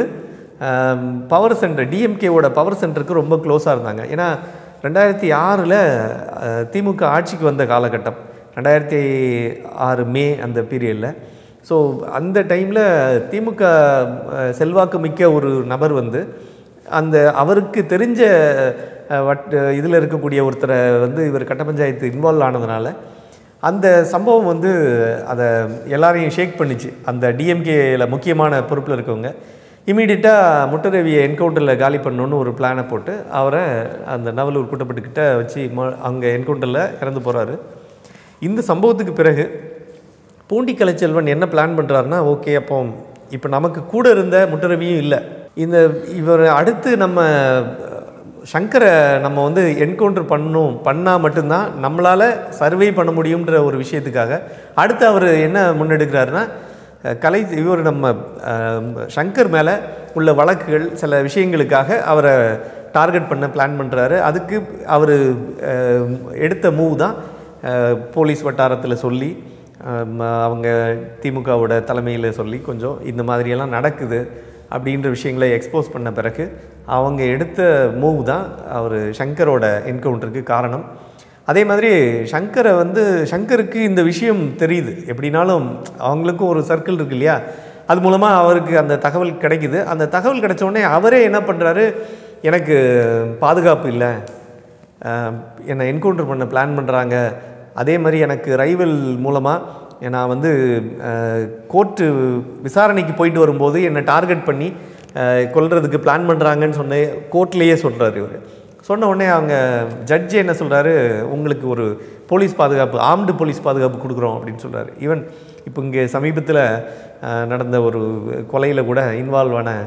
பவர் சென்டர் டிஎம்கேவோட பவர் சென்டருக்கு ரொம்ப க்ளோஸாக இருந்தாங்க ஏன்னா ரெண்டாயிரத்தி ஆறில் திமுக ஆட்சிக்கு வந்த காலகட்டம் ரெண்டாயிரத்தி ஆறு மே அந்த பீரியடில் ஸோ அந்த டைமில் திமுக அஹ், செல்வாக்கு மிக்க ஒரு நபர் வந்து அந்த அவருக்கு தெரிஞ்ச அஹ், வட் இதில் இருக்கக்கூடிய ஒருத்தரை வந்து இவர் கட்ட பஞ்சாயத்து இன்வால்வ் ஆனதுனால அந்த சம்பவம் வந்து அதை எல்லாரையும் ஷேக் பண்ணிச்சு அந்த டிஎம்கேல முக்கியமான பொறுப்பில் இருக்கவங்க இமீடியட்டாக முட்டரவியை என்கவுண்டரில் காலி பண்ணணுன்னு ஒரு பிளானை போட்டு அவரை அந்த நவலூர் கூட்டப்பட்டுக்கிட்ட வச்சு ம அங்கே என்கவுண்டரில் இறந்து போகிறாரு இந்த சம்பவத்துக்கு பிறகு பூண்டி கலைச்செல்வன் என்ன பிளான் பண்ணுறாருன்னா ஓகே அப்போ இப்போ நமக்கு கூட இருந்த முட்டரவியும் இல்லை இந்த இவர் அடுத்து நம்ம சங்கரை நம்ம வந்து என்கவுண்டர் பண்ணணும் பண்ணால் மட்டும்தான் நம்மளால் சர்வை பண்ண முடியுன்ற ஒரு விஷயத்துக்காக அடுத்து அவர் என்ன முன்னெடுக்கிறாருன்னா அஹ், கலை இவர் நம்ம அஹ், சங்கர் மேலே உள்ள வழக்குகள் சில விஷயங்களுக்காக அவரை டார்கெட் பண்ண பிளான் பண்ணுறாரு அதுக்கு அவர் எடுத்த மூவ் தான் அஹ், போலீஸ் வட்டாரத்தில் சொல்லி அஹ், ம- அவங்க திமுகவோட தலைமையில் சொல்லி கொஞ்சம் இந்த மாதிரியெல்லாம் நடக்குது அப்படின்ற விஷயங்களை எக்ஸ்போஸ் பண்ண பிறகு அவங்க எடுத்த மூவ் தான் அவர் சங்கரோட என்கவுண்டருக்கு காரணம் அதே மாதிரி சங்கரை வந்து சங்கருக்கு இந்த விஷயம் தெரியுது எப்படினாலும் அவங்களுக்கும் ஒரு சர்க்கிள் இருக்கு இல்லையா அது மூலமாக அவருக்கு அந்த தகவல் கிடைக்குது அந்த தகவல் கிடைச்ச உடனே அவரே என்ன பண்ணுறாரு எனக்கு பாதுகாப்பு இல்லை அஹ், என்னை என்கவுண்டர் பண்ண பிளான் பண்ணுறாங்க அதே மாதிரி எனக்கு ரைவல் மூலமாக நான் வந்து கோர்ட்டு விசாரணைக்கு போயிட்டு வரும்போது என்னை டார்கெட் பண்ணி அஹ், கொல்றதுக்கு பிளான் பண்ணுறாங்கன்னு சொன்ன கோர்ட்லேயே சொல்கிறாரு இவர் சொன்ன உடனே அவங்க ஜட்ஜி என்ன சொல்கிறாரு உங்களுக்கு ஒரு போலீஸ் பாதுகாப்பு ஆர்ம்டு போலீஸ் பாதுகாப்பு கொடுக்குறோம் அப்படின்னு சொல்கிறாரு ஈவன் இப்போ இங்கே சமீபத்தில் நடந்த ஒரு கொலையில் கூட இன்வால்வ் ஆன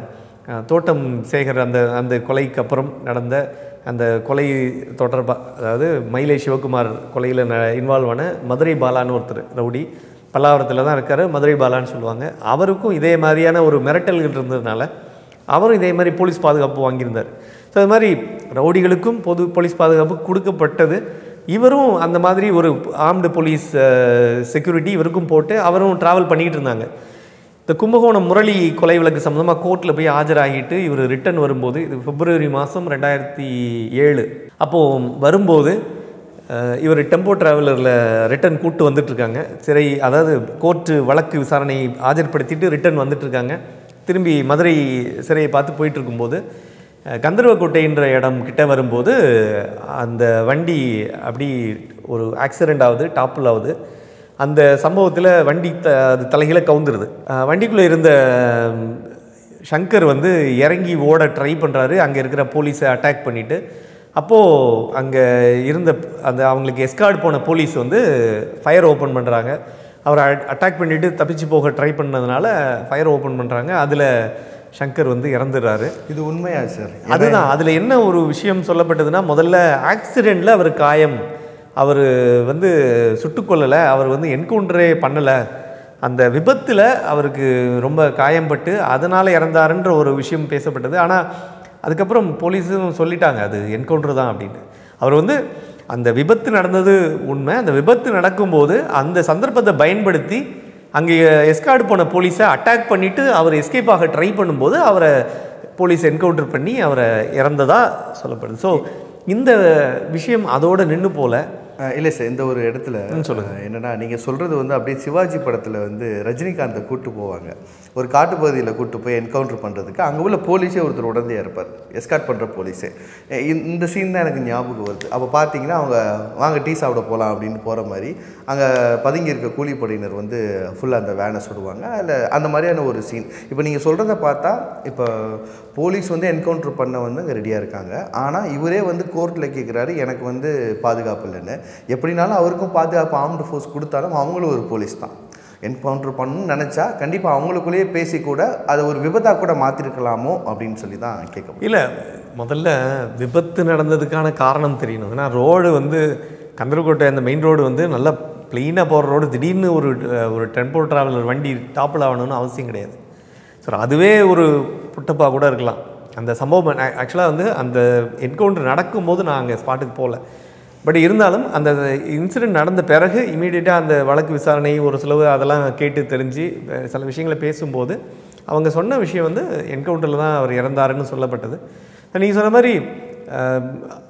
அஹ், தோட்டம் சேகர் அந்த அந்த கொலைக்கு அப்புறம் நடந்த அந்த கொலை தொடர்பாக அதாவது மயிலை சிவகுமார் கொலையில் ந இன்வால்வ் ஆன மதுரை பாலான்னு ஒருத்தர் ரவுடி பல்லாவரத்தில் தான் இருக்கார் மதுரை பாலான்னு சொல்லுவாங்க அவருக்கும் இதே மாதிரியான ஒரு மிரட்டல்கள் இருந்ததுனால அவரும் இதே மாதிரி போலீஸ் பாதுகாப்பு வாங்கியிருந்தார் ஸோ அது மாதிரி ரவுடிகளுக்கும் பொது போலீஸ் பாதுகாப்பு கொடுக்கப்பட்டது இவரும் அந்த மாதிரி ஒரு ஆர்ம்டு போலீஸ் செக்யூரிட்டி இவருக்கும் போட்டு அவரும் ட்ராவல் பண்ணிக்கிட்டு இருந்தாங்க இந்த கும்பகோணம் முரளி கொலை வழக்கு சம்மந்தமாக கோர்ட்டில் போய் ஆஜராகிட்டு இவர் ரிட்டர்ன் வரும்போது இது பிப்ரவரி மாதம் ரெண்டாயிரத்தி ஏழு அப்போது வரும்போது அஹ், இவர் டெம்போ ட்ராவலரில் ரிட்டர்ன் கூட்டு வந்துட்டுருக்காங்க சிறை அதாவது கோர்ட்டு வழக்கு விசாரணை ஆஜர்படுத்திட்டு ரிட்டர்ன் வந்துட்டுருக்காங்க திரும்பி மதுரை சிறையை பார்த்து போயிட்டு இருக்கும்போது அஹ், கந்தர்வக்கோட்டைன்ற இடம் கிட்ட வரும்போது அந்த வண்டி அப்படி ஒரு ஆக்சிடெண்ட் ஆகுது டாப்பில் ஆகுது அந்த சம்பவத்தில் வண்டி த அது தலைகீழ கவுந்துருது அஹ், வண்டிக்குள்ளே இருந்த ம், சங்கர் வந்து இறங்கி ஓட ட்ரை பண்ணுறாரு அங்கே இருக்கிற போலீஸை அட்டாக் பண்ணிவிட்டு அப்போது அங்கே இருந்த அந்த அவங்களுக்கு எஸ்கார்ட் போன போலீஸ் வந்து ஃபயர் ஓப்பன் பண்ணுறாங்க அவரை அட்டாக் பண்ணிவிட்டு தப்பிச்சு போக ட்ரை பண்ணதுனால ஃபயர் ஓப்பன் பண்ணுறாங்க அதில் சங்கர் வந்து இறந்துடுறாரு இது உண்மையா சார் அதுதான் அதில் என்ன ஒரு விஷயம் சொல்லப்பட்டதுன்னா முதல்ல ஆக்சிடெண்ட்டில் அவர் காயம் அவர் வந்து சுட்டுக்கொள்ளலை அவர் வந்து என்கவுண்டரே பண்ணலை அந்த விபத்தில் அவருக்கு ரொம்ப காயம்பட்டு அதனால் இறந்தாருன்ற ஒரு விஷயம் பேசப்பட்டது ஆனால் அதுக்கப்புறம் போலீஸும் சொல்லிட்டாங்க அது என்கவுண்டர் தான் அப்படின்னு அவர் வந்து அந்த விபத்து நடந்தது உண்மை அந்த விபத்து நடக்கும்போது அந்த சந்தர்ப்பத்தை பயன்படுத்தி அங்கே எஸ்கார்டு போன போலீஸை அட்டாக் பண்ணிவிட்டு அவர் எஸ்கேப் ஆக ட்ரை பண்ணும்போது அவரை போலீஸ் என்கவுண்டர் பண்ணி அவரை இறந்ததா சொல்லப்படுது ஸோ இந்த விஷயம் அதோட நின்று போல அஹ் இல்லை சார் இந்த ஒரு இடத்துல அஹ், என்னன்னா நீங்கள் சொல்கிறது வந்து அப்படியே சிவாஜி படத்தில் வந்து ரஜினிகாந்தை கூட்டு போவாங்க ஒரு காட்டுப்பகுதியில் கூட்டு போய் என்கவுண்டர் பண்ணுறதுக்கு அங்கே உள்ள போலீஸே ஒருத்தர் உடந்தையாக இருப்பார் எஸ்கார்ட் பண்ணுற போலீஸே அஹ் இந்த- இந்த சீன் தான் எனக்கு ஞாபகம் வருது அப்போ பார்த்தீங்கன்னா அவங்க வாங்க டீ சாப்பிட போகலாம் அப்படின்னு போகிற மாதிரி அங்கே பதுங்கி இருக்க கூலிப்படையினர் வந்து ஃபுல்லாக அந்த வேனை சுடுவாங்க அதில் அந்த மாதிரியான ஒரு சீன் இப்போ நீங்கள் சொல்கிறத பார்த்தா இப்போ போலீஸ் வந்து என்கவுண்டர் பண்ண வந்து அங்கே ரெடியாக இருக்காங்க ஆனால் இவரே வந்து கோர்ட்டில் கேட்குறாரு எனக்கு வந்து பாதுகாப்பு இல்லைன்னு எப்படினாலும் அவருக்கும் பாதுகாப்பு ஆர்ம்டு ஃபோர்ஸ் கொடுத்தாலும் அவங்களும் ஒரு போலீஸ் தான் என்கவுண்டர் பண்ணணும்னு நினச்சா கண்டிப்பாக அவங்களுக்குள்ளேயே பேசி கூட அதை ஒரு விபத்தாக கூட மாற்றிருக்கலாமோ அப்படின்னு சொல்லி தான் கேட்க இல்லை முதல்ல விபத்து நடந்ததுக்கான காரணம் தெரியணும் ஏன்னா ரோடு வந்து கந்தரக்கோட்டை அந்த மெயின் ரோடு வந்து நல்லா ப்ளீனாக போகிற ரோடு திடீர்னு ஒரு அஹ், ஒரு டெம்போ ட்ராவலர் வண்டி டாப்பில் ஆகணும்னு அவசியம் கிடையாது ஸோ அதுவே ஒரு புட்டப்பாக கூட இருக்கலாம் அந்த சம்பவம் ஆக்சுவலாக வந்து அந்த என்கவுண்டர் நடக்கும்போது நான் அங்கே ஸ்பாட்டுக்கு போகல பட் இருந்தாலும் அந்த இன்சிடென்ட் நடந்த பிறகு இமீடியட்டாக அந்த வழக்கு விசாரணை ஒரு சிலவு அதெல்லாம் கேட்டு தெரிஞ்சு அஹ், சில விஷயங்களை பேசும்போது அவங்க சொன்ன விஷயம் வந்து என்கவுண்டரில் தான் அவர் இறந்தாருன்னு சொல்லப்பட்டது நீங்கள் சொன்ன மாதிரி அஹ்,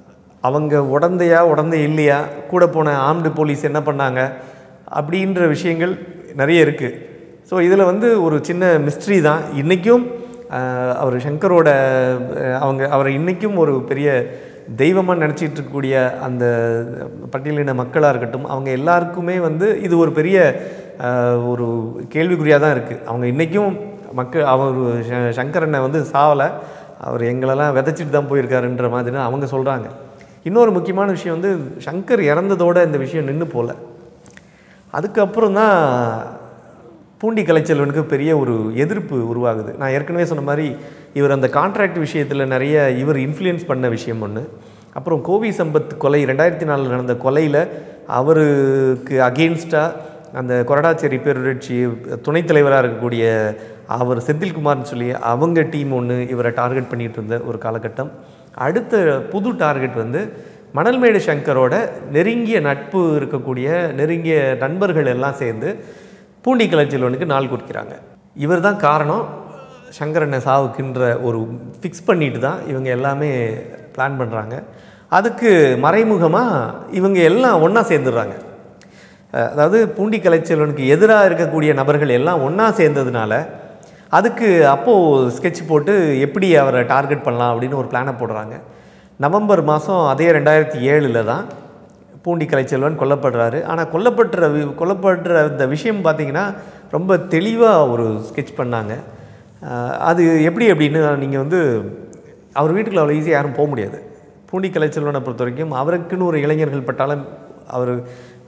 அவங்க உடந்தையா உடந்தை இல்லையா கூட போன ஆம்டு போலீஸ் என்ன பண்ணாங்க அப்படின்ற விஷயங்கள் நிறைய இருக்குது ஸோ இதில் வந்து ஒரு சின்ன மிஸ்ட்ரி தான் இன்றைக்கும் அவர் சங்கரோட அஹ், அவங்க அவரை இன்றைக்கும் ஒரு பெரிய தெய்வமாக நினச்சிட்டு இருக்கக்கூடிய அந்த பட்டியலின மக்களாக இருக்கட்டும் அவங்க எல்லாருக்குமே வந்து இது ஒரு பெரிய அஹ், ஒரு கேள்விக்குறியாக தான் இருக்குது அவங்க இன்றைக்கும் மக்கள் அவர் ச- சங்கரனை வந்து சாவலை அவர் எங்களெல்லாம் விதைச்சிட்டு தான் போயிருக்காருன்ற மாதிரி தான் அவங்க சொல்கிறாங்க இன்னொரு முக்கியமான விஷயம் வந்து சங்கர் இறந்ததோட இந்த விஷயம் நின்று போல அதுக்கப்புறம் தான் பூண்டி கலைச்செல்வனுக்கு பெரிய ஒரு எதிர்ப்பு உருவாகுது நான் ஏற்கனவே சொன்ன மாதிரி இவர் அந்த கான்ட்ராக்ட் விஷயத்தில் நிறைய இவர் இன்ஃப்ளூயன்ஸ் பண்ண விஷயம் ஒன்று அப்புறம் கோவி சம்பத் கொலை ரெண்டாயிரத்தி நாலில் நடந்த கொலையில் அவருக்கு அகெயின்ஸ்டாக அந்த கொரடாச்சேரி பேரூராட்சி துணைத் தலைவராக இருக்கக்கூடிய அவர் செந்தில்குமார்னு சொல்லி அவங்க டீம் ஒன்று இவரை டார்கெட் பண்ணிட்டு இருந்த ஒரு காலகட்டம் அடுத்த புது டார்கெட் வந்து மணல்மேடு சங்கரோட நெருங்கிய நட்பு இருக்கக்கூடிய நெருங்கிய நண்பர்கள் எல்லாம் சேர்ந்து பூண்டி கலைச்செல்வனுக்கு நாள் குறிக்கிறாங்க இவர் தான் காரணம் சங்கரனை சாவுக்குன்ற ஒரு ஃபிக்ஸ் பண்ணிட்டு தான் இவங்க எல்லாமே பிளான் பண்ணுறாங்க அதுக்கு மறைமுகமாக இவங்க எல்லாம் ஒன்றா சேர்ந்துடுறாங்க அஹ் அதாவது பூண்டி கலைச்செல்வனுக்கு எதிராக இருக்கக்கூடிய நபர்கள் எல்லாம் ஒன்றா சேர்ந்ததுனால அதுக்கு அப்போது ஸ்கெட்ச் போட்டு எப்படி அவரை டார்கெட் பண்ணலாம் அப்படின்னு ஒரு பிளானை போடுறாங்க நவம்பர் மாதம் அதே ரெண்டாயிரத்தி ஏழில் தான் பூண்டி கலைச்செல்வன் கொல்லப்படுறாரு ஆனால் கொல்லப்படுற வி- கொல்லப்படுற இந்த விஷயம் பார்த்தீங்கன்னா ரொம்ப தெளிவாக ஒரு ஸ்கெட்ச் பண்ணாங்க அஹ் அது எப்படி அப்படின்னு நீங்கள் வந்து அவர் வீட்டுக்குள்ள அவ்வளோ ஈஸியாக யாரும் போக முடியாது பூண்டி கலைச்செல்வனை பொறுத்த வரைக்கும் அவருக்குன்னு ஒரு இளைஞர்கள் பட்டாலும் அவர்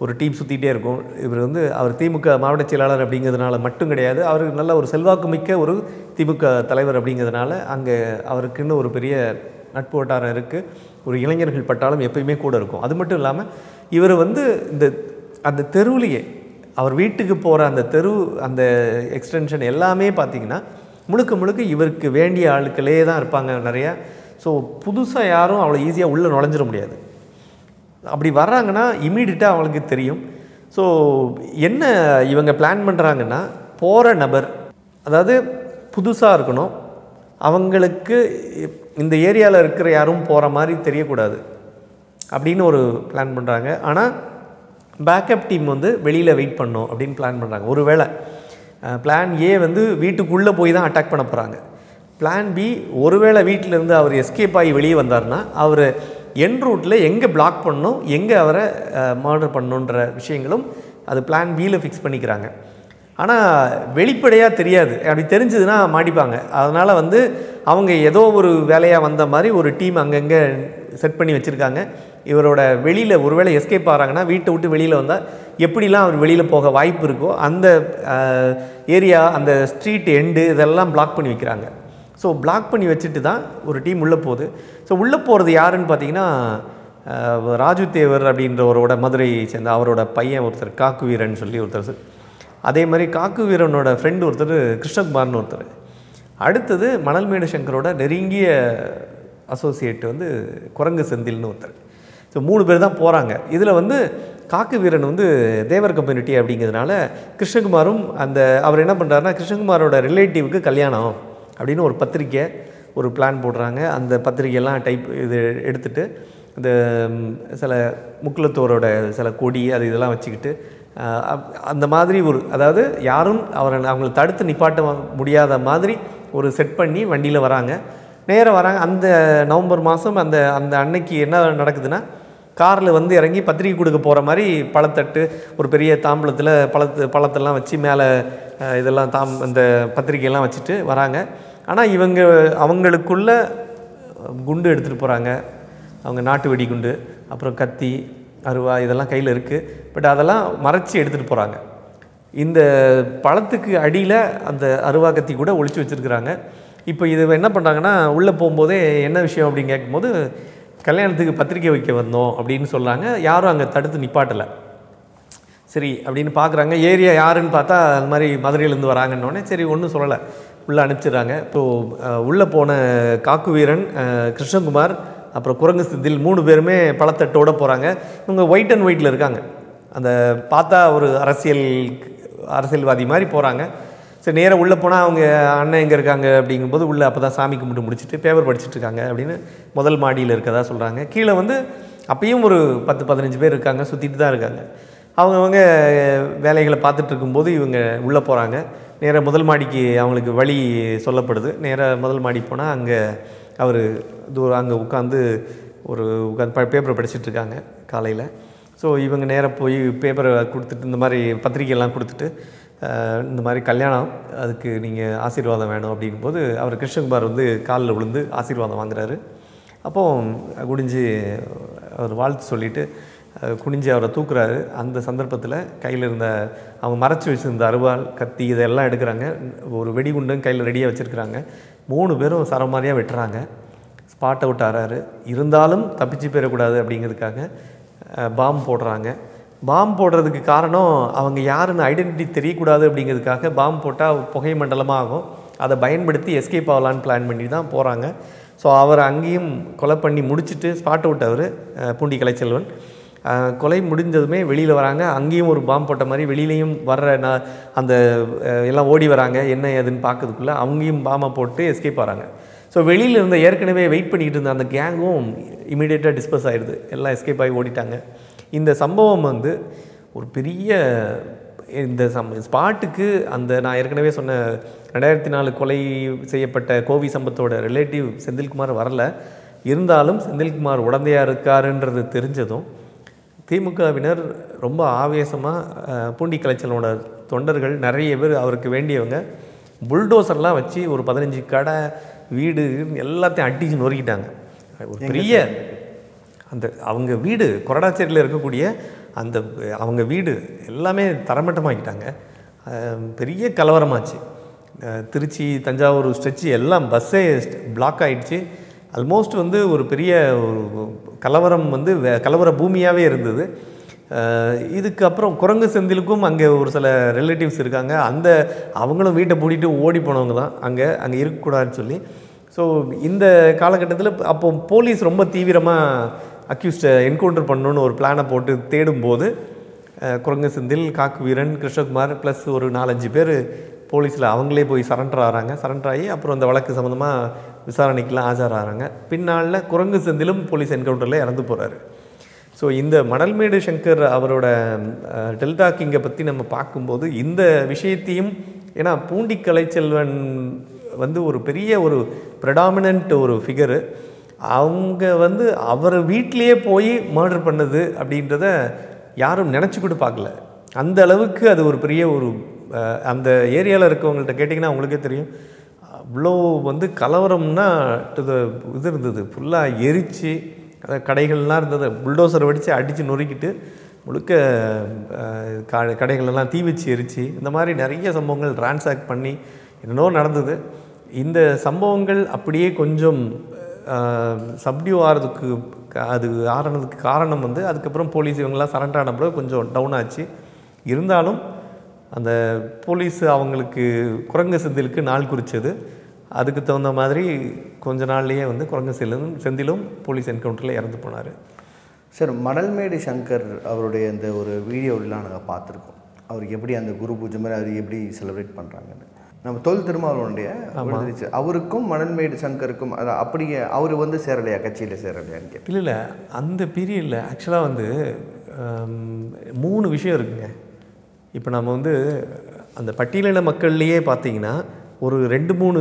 ஒரு டீம் சுற்றிட்டே இருக்கும் இவர் வந்து அவர் திமுக மாவட்ட செயலாளர் அப்படிங்கிறதுனால மட்டும் கிடையாது அவர் நல்ல ஒரு செல்வாக்கு மிக்க ஒரு திமுக தலைவர் அப்படிங்கிறதுனால அங்கே அவருக்குன்னு ஒரு பெரிய நட்பு வட்டாரம் இருக்குது ஒரு இளைஞர்கள் பட்டாளம் எப்பயுமே கூட இருக்கும் அது மட்டும் இல்லாமல் இவர் வந்து இந்த அந்த தெருவுலையே அவர் வீட்டுக்கு போகிற அந்த தெரு அந்த எக்ஸ்டென்ஷன் எல்லாமே பார்த்தீங்கன்னா முழுக்க முழுக்க இவருக்கு வேண்டிய ஆட்களே தான் இருப்பாங்க நிறையா ஸோ புதுசாக யாரும் அவ்வளோ ஈஸியாக உள்ளே நுழைஞ்சிட முடியாது அப்படி வர்றாங்கன்னா இமீடியட்டாக அவங்களுக்கு தெரியும் ஸோ என்ன இவங்க பிளான் பண்ணுறாங்கன்னா போகிற நபர் அதாவது புதுசாக இருக்கணும் அவங்களுக்கு இந்த ஏரியாவில் இருக்கிற யாரும் போகிற மாதிரி தெரியக்கூடாது அப்படின்னு ஒரு பிளான் பண்ணுறாங்க ஆனால் பேக்கப் டீம் வந்து வெளியில் வெயிட் பண்ணணும் அப்படின்னு பிளான் பண்ணுறாங்க ஒருவேளை பிளான் ஏ வந்து வீட்டுக்குள்ளே போய் தான் அட்டாக் பண்ண போகிறாங்க பிளான் பி ஒருவேளை வீட்டிலேருந்து அவர் எஸ்கேப் ஆகி வெளியே வந்தார்னா அவர் என் ரூட்டில் எங்கே பிளாக் பண்ணணும் எங்கே அவரை மர்டர் பண்ணணுன்ற விஷயங்களும் அது பிளான் பியில் ஃபிக்ஸ் பண்ணிக்கிறாங்க ஆனால் வெளிப்படையாக தெரியாது அப்படி தெரிஞ்சதுன்னா மாட்டிப்பாங்க அதனால் வந்து அவங்க ஏதோ ஒரு வேலையாக வந்த மாதிரி ஒரு டீம் அங்கங்கே செட் பண்ணி வச்சுருக்காங்க இவரோட வெளியில் ஒருவேளை எஸ்கேப் ஆகிறாங்கன்னா வீட்டை விட்டு வெளியில் வந்தால் எப்படிலாம் அவர் வெளியில் போக வாய்ப்பு இருக்கோ அந்த ஏரியா அந்த ஸ்ட்ரீட் எண்டு இதெல்லாம் பிளாக் பண்ணி வைக்கிறாங்க ஸோ பிளாக் பண்ணி வச்சுட்டு தான் ஒரு டீம் உள்ளே போகுது ஸோ உள்ளே போகிறது யாருன்னு பார்த்தீங்கன்னா அஹ், ராஜு தேவர் அப்படின்றவரோட மதுரையை சேர்ந்த அவரோட பையன் ஒருத்தர் காக்கு வீரன் சொல்லி ஒருத்தர் அதே மாதிரி காக்கு வீரனோட ஃப்ரெண்டு ஒருத்தர் கிருஷ்ணகுமார்னு ஒருத்தர் அடுத்தது மணல்மேடு சங்கரோட நெருங்கிய அசோசியேட் வந்து குரங்கு செந்தில்னு ஒருத்தர் ஸோ மூணு பேர் தான் போகிறாங்க இதில் வந்து காக்கு வீரன் வந்து தேவர் கம்யூனிட்டி அப்படிங்கிறதுனால கிருஷ்ணகுமாரும் அந்த அவர் என்ன பண்ணுறாருன்னா கிருஷ்ணகுமாரோட ரிலேட்டிவ்க்கு கல்யாணம் அப்படின்னு ஒரு பத்திரிக்கை ஒரு பிளான் போடுறாங்க அந்த பத்திரிக்கையெல்லாம் டைப் இது எடுத்துட்டு இந்த ம், சில முக்குலத்தோரோட சில கொடி அது இதெல்லாம் வச்சுக்கிட்டு ஆஹ், அப்- அந்த மாதிரி ஒரு அதாவது யாரும் அவரை அவங்கள தடுத்து நிப்பாட்ட முடியாத மாதிரி ஒரு செட் பண்ணி வண்டியில் வராங்க நேராக வராங்க அந்த நவம்பர் மாதம் அந்த அந்த அன்னைக்கு என்ன நடக்குதுன்னா காரில் வந்து இறங்கி பத்திரிக்கை கொடுக்க போகிற மாதிரி பழத்தட்டு ஒரு பெரிய தாம்பளத்தில் பழத்து பழத்தெல்லாம் வச்சு மேலே அஹ், இதெல்லாம் தாம் அந்த பத்திரிக்கையெல்லாம் வச்சுட்டு வராங்க ஆனால் இவங்க அவங்களுக்குள்ள குண்டு எடுத்துகிட்டு போகிறாங்க அவங்க நாட்டு வெடிகுண்டு அப்புறம் கத்தி அருவா இதெல்லாம் கையில் இருக்குது பட் அதெல்லாம் மறைச்சி எடுத்துகிட்டு போகிறாங்க இந்த பழத்துக்கு அடியில் அந்த அருவா கத்தி கூட ஒளிச்சு வச்சுருக்குறாங்க இப்போ இது என்ன பண்ணுறாங்கன்னா உள்ளே போகும்போதே என்ன விஷயம் அப்படின்னு கேட்கும்போது கல்யாணத்துக்கு பத்திரிக்கை வைக்க வந்தோம் அப்படின்னு சொல்கிறாங்க யாரும் அங்கே தடுத்து நிப்பாட்டலை சரி அப்படின்னு பார்க்குறாங்க ஏரியா யாருன்னு பார்த்தா அந்த மாதிரி மதுரையிலேருந்து வராங்கன்னொடனே சரி ஒன்றும் சொல்லலை உள்ளே அனுப்பிச்சிடுறாங்க இப்போ உள்ளே போன காக்கு வீரன் அஹ், கிருஷ்ணகுமார் அப்புறம் குரங்கு சிந்தில் மூணு பேருமே பழத்தட்டோட போகிறாங்க இவங்க ஒயிட் அண்ட் ஒயிட்டில் இருக்காங்க அந்த பார்த்தா ஒரு அரசியல் அரசியல்வாதி மாதிரி போகிறாங்க சரி நேராக உள்ளே போனால் அவங்க அண்ணன் எங்கே இருக்காங்க அப்படிங்கும்போது உள்ளே அப்போ தான் சாமி கும்பிட்டு முடிச்சுட்டு பேப்பர் படிச்சுட்டு இருக்காங்க அப்படின்னு முதல் மாடியில் இருக்கதா சொல்கிறாங்க கீழே வந்து அப்பயும் ஒரு பத்து பதினஞ்சு பேர் இருக்காங்க சுற்றிட்டு தான் இருக்காங்க அவங்கவங்க வேலைகளை பார்த்துட்டு இருக்கும்போது இவங்க உள்ளே போகிறாங்க நேராக முதல் மாடிக்கு அவங்களுக்கு வழி சொல்லப்படுது நேராக முதல் மாடி போனால் அங்கே அவர் தூரம் அங்கே உட்காந்து ஒரு உட்காந்து பேப்பரை படிச்சுட்டு இருக்காங்க காலையில் ஸோ இவங்க நேராக போய் பேப்பரை கொடுத்துட்டு இந்த மாதிரி பத்திரிக்கையெல்லாம் கொடுத்துட்டு அஹ், இந்த மாதிரி கல்யாணம் அதுக்கு நீங்கள் ஆசீர்வாதம் வேணும் அப்படிங்கும்போது அவர் கிருஷ்ணகுமார் வந்து காலில் விழுந்து ஆசீர்வாதம் வாங்குறாரு அப்போ குனிஞ்சு அவர் வாழ்த்து சொல்லிட்டு அஹ், குனிஞ்சு அவரை தூக்குறாரு அந்த சந்தர்ப்பத்தில் கையில் இருந்த அவங்க மறைச்சி வச்சிருந்த அருவாள் கத்தி இதெல்லாம் எடுக்கிறாங்க ஒரு வெடிகுண்டும் கையில் ரெடியாக வச்சுருக்கிறாங்க மூணு பேரும் சரமாரியாக வெட்டுறாங்க ஸ்பாட் அவுட் ஆறாரு இருந்தாலும் தப்பிச்சு போயிடக்கூடாது அப்படிங்கிறதுக்காக பாம் போடுறாங்க பாம் போடுறதுக்கு காரணம் அவங்க யாருன்னு ஐடென்டிட்டி தெரியக்கூடாது அப்படிங்கிறதுக்காக பாம் போட்டால் புகை மண்டலமாக ஆகும் அதை பயன்படுத்தி எஸ்கேப் ஆகலான்னு பிளான் பண்ணி தான் போகிறாங்க ஸோ அவர் அங்கேயும் கொலை பண்ணி முடிச்சுட்டு ஸ்பாட் அவுட் அவர் பூண்டி கலைச்செல்வன் அஹ், கொலை முடிஞ்சதுமே வெளியில் வராங்க அங்கேயும் ஒரு பாம் போட்ட மாதிரி வெளியிலையும் வர்ற நான் அந்த அஹ், எல்லாம் ஓடி வராங்க என்ன ஏதுன்னு பார்க்கறதுக்குள்ளே அங்கேயும் பாமை போட்டு எஸ்கேப் ஆகிறாங்க ஸோ வெளியில் இருந்த ஏற்கனவே வெயிட் பண்ணிட்டு இருந்த அந்த கேங்கும் இமீடியட்டாக டிஸ்பஸ் ஆயிடுது எல்லாம் எஸ்கேப் ஆகி ஓடிட்டாங்க இந்த சம்பவம் வந்து ஒரு பெரிய இந்த சம் ஸ்பாட்டுக்கு அந்த நான் ஏற்கனவே சொன்ன ரெண்டாயிரத்தி நாலு கொலை செய்யப்பட்ட கோவி சம்பத்தோட ரிலேட்டிவ் செந்தில்குமார் வரல இருந்தாலும் செந்தில்குமார் உடந்தையாக இருக்காருன்றது தெரிஞ்சதும் திமுகவினர் ரொம்ப ஆவேசமாக பூண்டி கலைச்சலோட தொண்டர்கள் நிறைய பேர் அவருக்கு வேண்டியவங்க புல்டோசர்லாம் வச்சு ஒரு பதினஞ்சு கடை வீடு எல்லாத்தையும் அடிச்சு நொறுக்கிட்டாங்க ஒரு பெரிய அந்த அவங்க வீடு கொரடாச்சேரியில் இருக்கக்கூடிய அந்த அவங்க வீடு எல்லாமே தரமட்டமாக்கிட்டாங்க அஹ் பெரிய கலவரமாச்சு அஹ் திருச்சி தஞ்சாவூர் ஸ்ட்ரெச்சு எல்லாம் பஸ்ஸே பிளாக் ஆயிடுச்சு ஆல்மோஸ்ட் வந்து ஒரு பெரிய ஒரு கலவரம் வந்து வே- கலவர பூமியாகவே இருந்தது அஹ் இதுக்கு அப்புறம் குரங்கு செந்திலுக்கும் அங்கே ஒரு சில ரிலேட்டிவ்ஸ் இருக்காங்க அந்த அவங்களும் வீட்டை பூட்டிட்டு ஓடி போனவங்க தான் அங்கே அங்கே இருக்கக்கூடாதுன்னு சொல்லி ஸோ இந்த காலகட்டத்தில் அப்போ போலீஸ் ரொம்ப தீவிரமாக அக்யூஸ்டை என்கவுண்டர் பண்ணணும்னு ஒரு பிளானை போட்டு தேடும்போது அஹ், குரங்கு செந்தில் காக்கு வீரன் கிருஷ்ணகுமார் ப்ளஸ் ஒரு நாலஞ்சு பேர் போலீஸில் அவங்களே போய் சரண்டர் ஆகிறாங்க சரண்டர் ஆகி அப்புறம் அந்த வழக்கு சம்மந்தமாக விசாரணைக்கெலாம் ஆஜராகிறாங்க பின்னால் குரங்கு செந்திலும் போலீஸ் என்கவுண்டரில் இறந்து போகிறாரு ஸோ இந்த மணல்மேடு சங்கர் அவரோட அஹ், டெல்டா கிங்கை பற்றி நம்ம பார்க்கும்போது இந்த விஷயத்தையும் ஏன்னா பூண்டி கலைச்செல்வன் வந்து ஒரு பெரிய ஒரு ப்ரெடாமினன்ட் ஒரு ஃபிகரு அவங்க வந்து அவர் வீட்டிலேயே போய் மர்டர் பண்ணது அப்படின்றத யாரும் நினச்சி கூட பார்க்கல அந்த அளவுக்கு அது ஒரு பெரிய ஒரு அஹ், அந்த ஏரியாவில் இருக்கவங்கள்ட்ட கேட்டிங்கன்னா உங்களுக்கே தெரியும் அவ்வளோ வந்து கலவரம்னா to the இது இருந்தது ஃபுல்லாக எரிச்சு அதாவது கடைகள்லாம் இருந்தது புல்டோசர் வடித்து அடித்து நொறுக்கிட்டு முழுக்க அஹ், க- கடைகளெல்லாம் தீ வச்சு எரிச்சு இந்த மாதிரி நிறைய சம்பவங்கள் டிரான்சாக்ட் பண்ணி என்னென்னோ நடந்தது இந்த சம்பவங்கள் அப்படியே கொஞ்சம் சப்டியூ ஆகிறதுக்கு க- அது ஆறனதுக்கு காரணம் வந்து அதுக்கப்புறம் போலீஸ் இவங்கெல்லாம் சரண்டர் ஆன பிறகு கொஞ்சம் டவுன் ஆச்சு இருந்தாலும் அந்த போலீஸ் அவங்களுக்கு குரங்கு செந்திலுக்கு நாள் குறிச்சது அதுக்கு தகுந்த மாதிரி கொஞ்ச நாள்லயே வந்து குரங்கு செல்லும் செந்திலும் போலீஸ் என்கவுண்டரில் இறந்து போனார் சார் மணல்மேடு சங்கர் அவருடைய இந்த ஒரு வீடியோலாம் நாங்கள் பார்த்துருக்கோம் அவருக்கு எப்படி அந்த குரு பூஜை மாதிரி அவர் எப்படி செலிப்ரேட் பண்ணுறாங்கன்னு நம்ம தொல் திருமாவளவனுடைய விடுதலை அவருக்கும் மணல்மேடு சங்கருக்கும் அது அப்படியே அவர் வந்து சேரலையா கட்சியில் சேரலையான்னு கேட்டேன் இல்லை இல்லை அந்த பீரியடில் ஆக்சுவலாக வந்து ஹம், மூணு விஷயம் இருக்குங்க இப்போ நம்ம வந்து அந்த பட்டியலின மக்கள்லேயே பார்த்தீங்கன்னா ஒரு ரெண்டு மூணு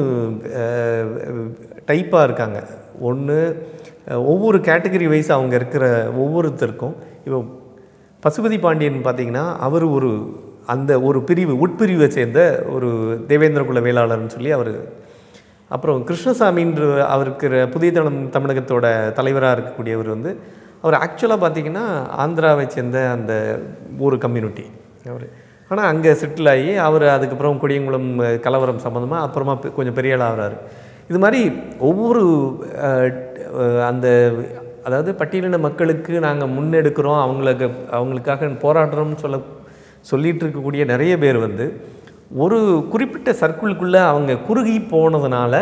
டைப்பாக இருக்காங்க ஒன்று ஒவ்வொரு கேட்டகரி வைஸ் அவங்க இருக்கிற ஒவ்வொருத்தருக்கும் இப்போ பசுபதி பாண்டியன் பார்த்தீங்கன்னா அவர் ஒரு அந்த ஒரு பிரிவு உட்பிரிவை சேர்ந்த ஒரு தேவேந்திர குல வேளாளர்னு சொல்லி அவர் அப்புறம் கிருஷ்ணசாமின்ற அவருக்கு புதிய தமிழ் தமிழகத்தோட தலைவராக இருக்கக்கூடியவர் வந்து அவர் ஆக்சுவலாக பார்த்தீங்கன்னா ஆந்திராவை சேர்ந்த அந்த ஒரு கம்யூனிட்டி அவர் ஆனால் அங்கே செட்டில் ஆகி அவர் அதுக்கப்புறம் கொடியங்குளம் அஹ், கலவரம் சம்மந்தமாக அப்புறமா பெ- கொஞ்சம் பெரிய ஆள் ஆகிறாரு இது மாதிரி ஒவ்வொரு அஹ், அஹ், அந்த அதாவது பட்டியலின மக்களுக்கு நாங்கள் முன்னெடுக்கிறோம் அவங்களுக்கு அவங்களுக்காக போராடுறோம்னு சொல்ல சொல்லிட்டு இருக்கக்கூடிய நிறைய பேர் வந்து ஒரு குறிப்பிட்ட சர்க்கிள்குள்ளே அவங்க குறுகி போனதுனால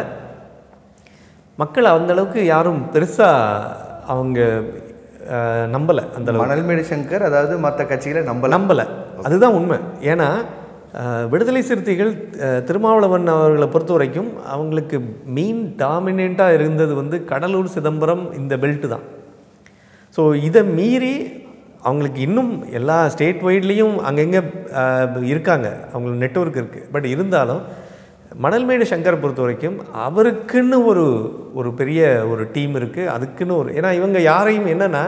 மக்கள் அந்த அளவுக்கு யாரும் பெருசாக அவங்க அஹ், நம்பலை அந்த அளவுக்கு மணல்மேடு சங்கர் அதாவது மற்ற கட்சிகளை நம்பல நம்பலை அதுதான் உண்மை ஏன்னா அஹ், விடுதலை சிறுத்தைகள் அஹ், திருமாவளவன் அவர்களை பொறுத்த வரைக்கும் அவங்களுக்கு மெயின் டாமினேட்டாக இருந்தது வந்து கடலூர் சிதம்பரம் இந்த பெல்ட்டு தான் ஸோ இதை மீறி அவங்களுக்கு இன்னும் எல்லா ஸ்டேட் வைட்லேயும் அங்கங்கே இருக்காங்க அவங்களுக்கு நெட்வொர்க் இருக்குது பட் இருந்தாலும் மணல்மேடு சங்கரை பொறுத்த வரைக்கும் அவருக்குன்னு ஒரு ஒரு பெரிய ஒரு டீம் இருக்குது அதுக்குன்னு ஒரு ஏன்னா இவங்க யாரையும் என்னென்னா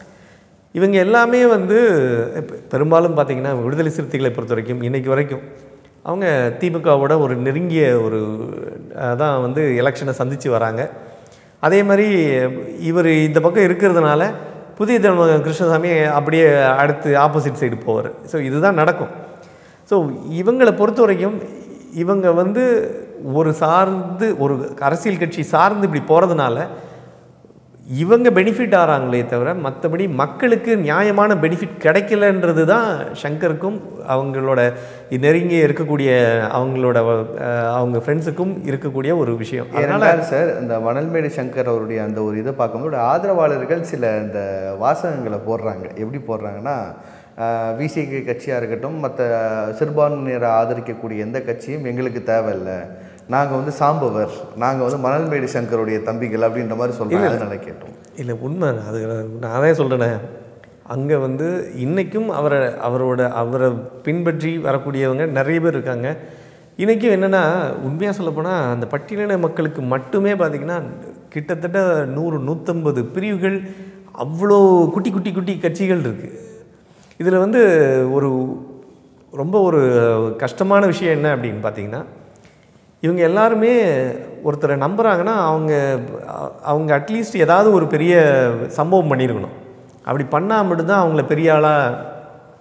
இவங்க எல்லாமே வந்து இப்ப பெரும்பாலும் பார்த்தீங்கன்னா விடுதலை சிறுத்தைகளை பொறுத்த வரைக்கும் இன்னைக்கு வரைக்கும் அவங்க திமுகவோட ஒரு நெருங்கிய ஒரு தான் வந்து எலெக்ஷனை சந்தித்து வராங்க அதே மாதிரி இவர் இந்த பக்கம் இருக்கிறதுனால புதிய தமிழகம் கிருஷ்ணசாமி அப்படியே அடுத்து ஆப்போசிட் சைடு போவார் ஸோ இதுதான் நடக்கும் ஸோ இவங்களை பொறுத்த வரைக்கும் இவங்க வந்து ஒரு சார்ந்து ஒரு அரசியல் கட்சி சார்ந்து இப்படி போகிறதுனால இவங்க பெனிஃபிட் ஆகிறாங்களே தவிர மற்றபடி மக்களுக்கு நியாயமான பெனிஃபிட் கிடைக்கலன்றது தான் சங்கருக்கும் அவங்களோட நெருங்கி இருக்கக்கூடிய அவங்களோட அஹ், அவங்க ஃப்ரெண்ட்ஸுக்கும் இருக்கக்கூடிய ஒரு விஷயம் அதனால் ஏனென்றால் சார் இந்த மணல்மேடு சங்கர் அவருடைய அந்த ஒரு இதை பார்க்கும்போது ஆதரவாளர்கள் சில இந்த வாசகங்களை போடுறாங்க எப்படி போடுறாங்கன்னா விசிகே கட்சியாக இருக்கட்டும் மற்ற சிறுபான்மையினரை ஆதரிக்கக்கூடிய எந்த கட்சியும் எங்களுக்கு தேவையில்லை நாங்கள் வந்து சாம்பவர் நாங்கள் வந்து மணல்மேடு சங்கருடைய தம்பிகள் அப்படின்ற மாதிரி சொல்கிறாங்க அதனால கேட்டோம் இல்லை உண்மை அது நான் தான் சொல்கிறேனே அங்கே வந்து இன்றைக்கும் அவரை அவரோட அவரை பின்பற்றி வரக்கூடியவங்க நிறைய பேர் இருக்காங்க இன்றைக்கும் என்னென்னா உண்மையாக சொல்லப்போனால் அந்த பட்டியலின மக்களுக்கு மட்டுமே பார்த்திங்கன்னா கிட்டத்தட்ட நூறு நூற்றம்பது பிரிவுகள் அவ்வளோ குட்டி குட்டி குட்டி கட்சிகள் இருக்குது இதில் வந்து ஒரு ரொம்ப ஒரு கஷ்டமான விஷயம் என்ன அப்படின்னு பார்த்தீங்கன்னா இவங்க எல்லாருமே ஒருத்தரை நம்புகிறாங்கன்னா அவங்க அ- அவங்க அட்லீஸ்ட் ஏதாவது ஒரு பெரிய சம்பவம் பண்ணியிருக்கணும் அப்படி பண்ணால் மட்டும்தான் அவங்கள பெரிய ஆளாக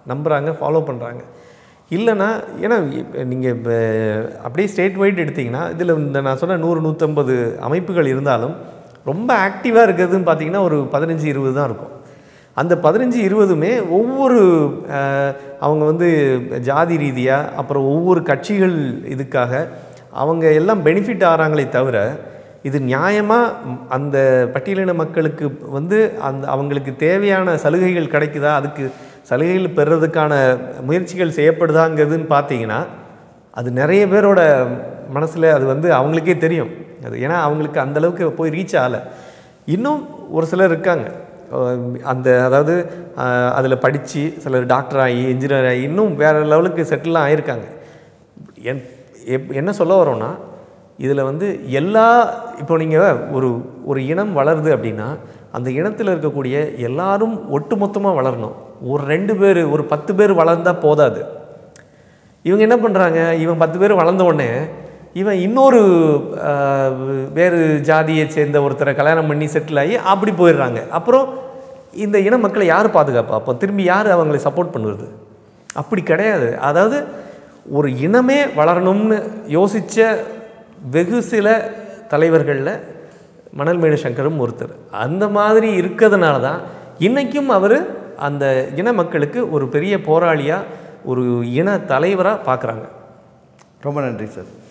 நம்புகிறாங்க ஃபாலோ பண்ணுறாங்க இல்லைன்னா ஏன்னா நீங்கள் இப்போ அப்படியே ஸ்டேட் வைட் எடுத்திங்கன்னா இதில் இந்த நான் சொன்ன நூறு நூற்றம்பது அமைப்புகள் இருந்தாலும் ரொம்ப ஆக்டிவாக இருக்கிறதுன்னு பார்த்தீங்கன்னா ஒரு பதினஞ்சு இருபது தான் இருக்கும் அந்த பதினஞ்சு இருபதுமே ஒவ்வொரு அஹ், அவங்க வந்து ஜாதி ரீதியாக அப்புறம் ஒவ்வொரு கட்சிகள் இதுக்காக அவங்க எல்லாம் பெனிஃபிட் ஆகிறாங்களே தவிர இது நியாயமாக அந்த பட்டியலின மக்களுக்கு வந்து அந்த அவங்களுக்கு தேவையான சலுகைகள் கிடைக்குதா அதுக்கு சலுகைகள் பெறுறதுக்கான முயற்சிகள் செய்யப்படுதாங்கிறதுன்னு பார்த்தீங்கன்னா அது நிறைய பேரோட மனசில் அது வந்து அவங்களுக்கே தெரியும் அது ஏன்னா அவங்களுக்கு அந்த அளவுக்கு போய் ரீச் ஆகலை இன்னும் ஒரு சிலர் இருக்காங்க அஹ் அந்த அதாவது அதில் படித்து சிலர் டாக்டர் ஆகி இன்ஜினியர் ஆகி இன்னும் வேறு லெவலுக்கு செட்டில்லாம் ஆகியிருக்காங்க என் எப் என்ன சொல்ல வரோன்னா இதில் வந்து எல்லா இப்போ நீங்கள் ஒரு ஒரு இனம் வளருது அப்படின்னா அந்த இனத்தில் இருக்கக்கூடிய எல்லாரும் ஒட்டுமொத்தமாக வளரணும் ஒரு ரெண்டு பேர் ஒரு பத்து பேர் வளர்ந்தால் போதாது இவங்க என்ன பண்ணுறாங்க இவன் பத்து பேர் வளர்ந்த உடனே இவன் இன்னொரு ஆஹ், வேறு ஜாதியை சேர்ந்த ஒருத்தரை கல்யாணம் பண்ணி செட்டில் ஆகி அப்படி போயிடுறாங்க அப்புறம் இந்த இன மக்களை யார் பாதுகாப்பா அப்போ திரும்பி யார் அவங்களை சப்போர்ட் பண்ணுறது அப்படி கிடையாது அதாவது ஒரு இனமே வளரணும்னு யோசித்த வெகு சில தலைவர்களில் மணல்மேடு சங்கரும் ஒருத்தர் அந்த மாதிரி இருக்கிறதுனால தான் இன்றைக்கும் அவர் அந்த இன மக்களுக்கு ஒரு பெரிய போராளியாக ஒரு இன தலைவராக பார்க்குறாங்க ரொம்ப நன்றி சார்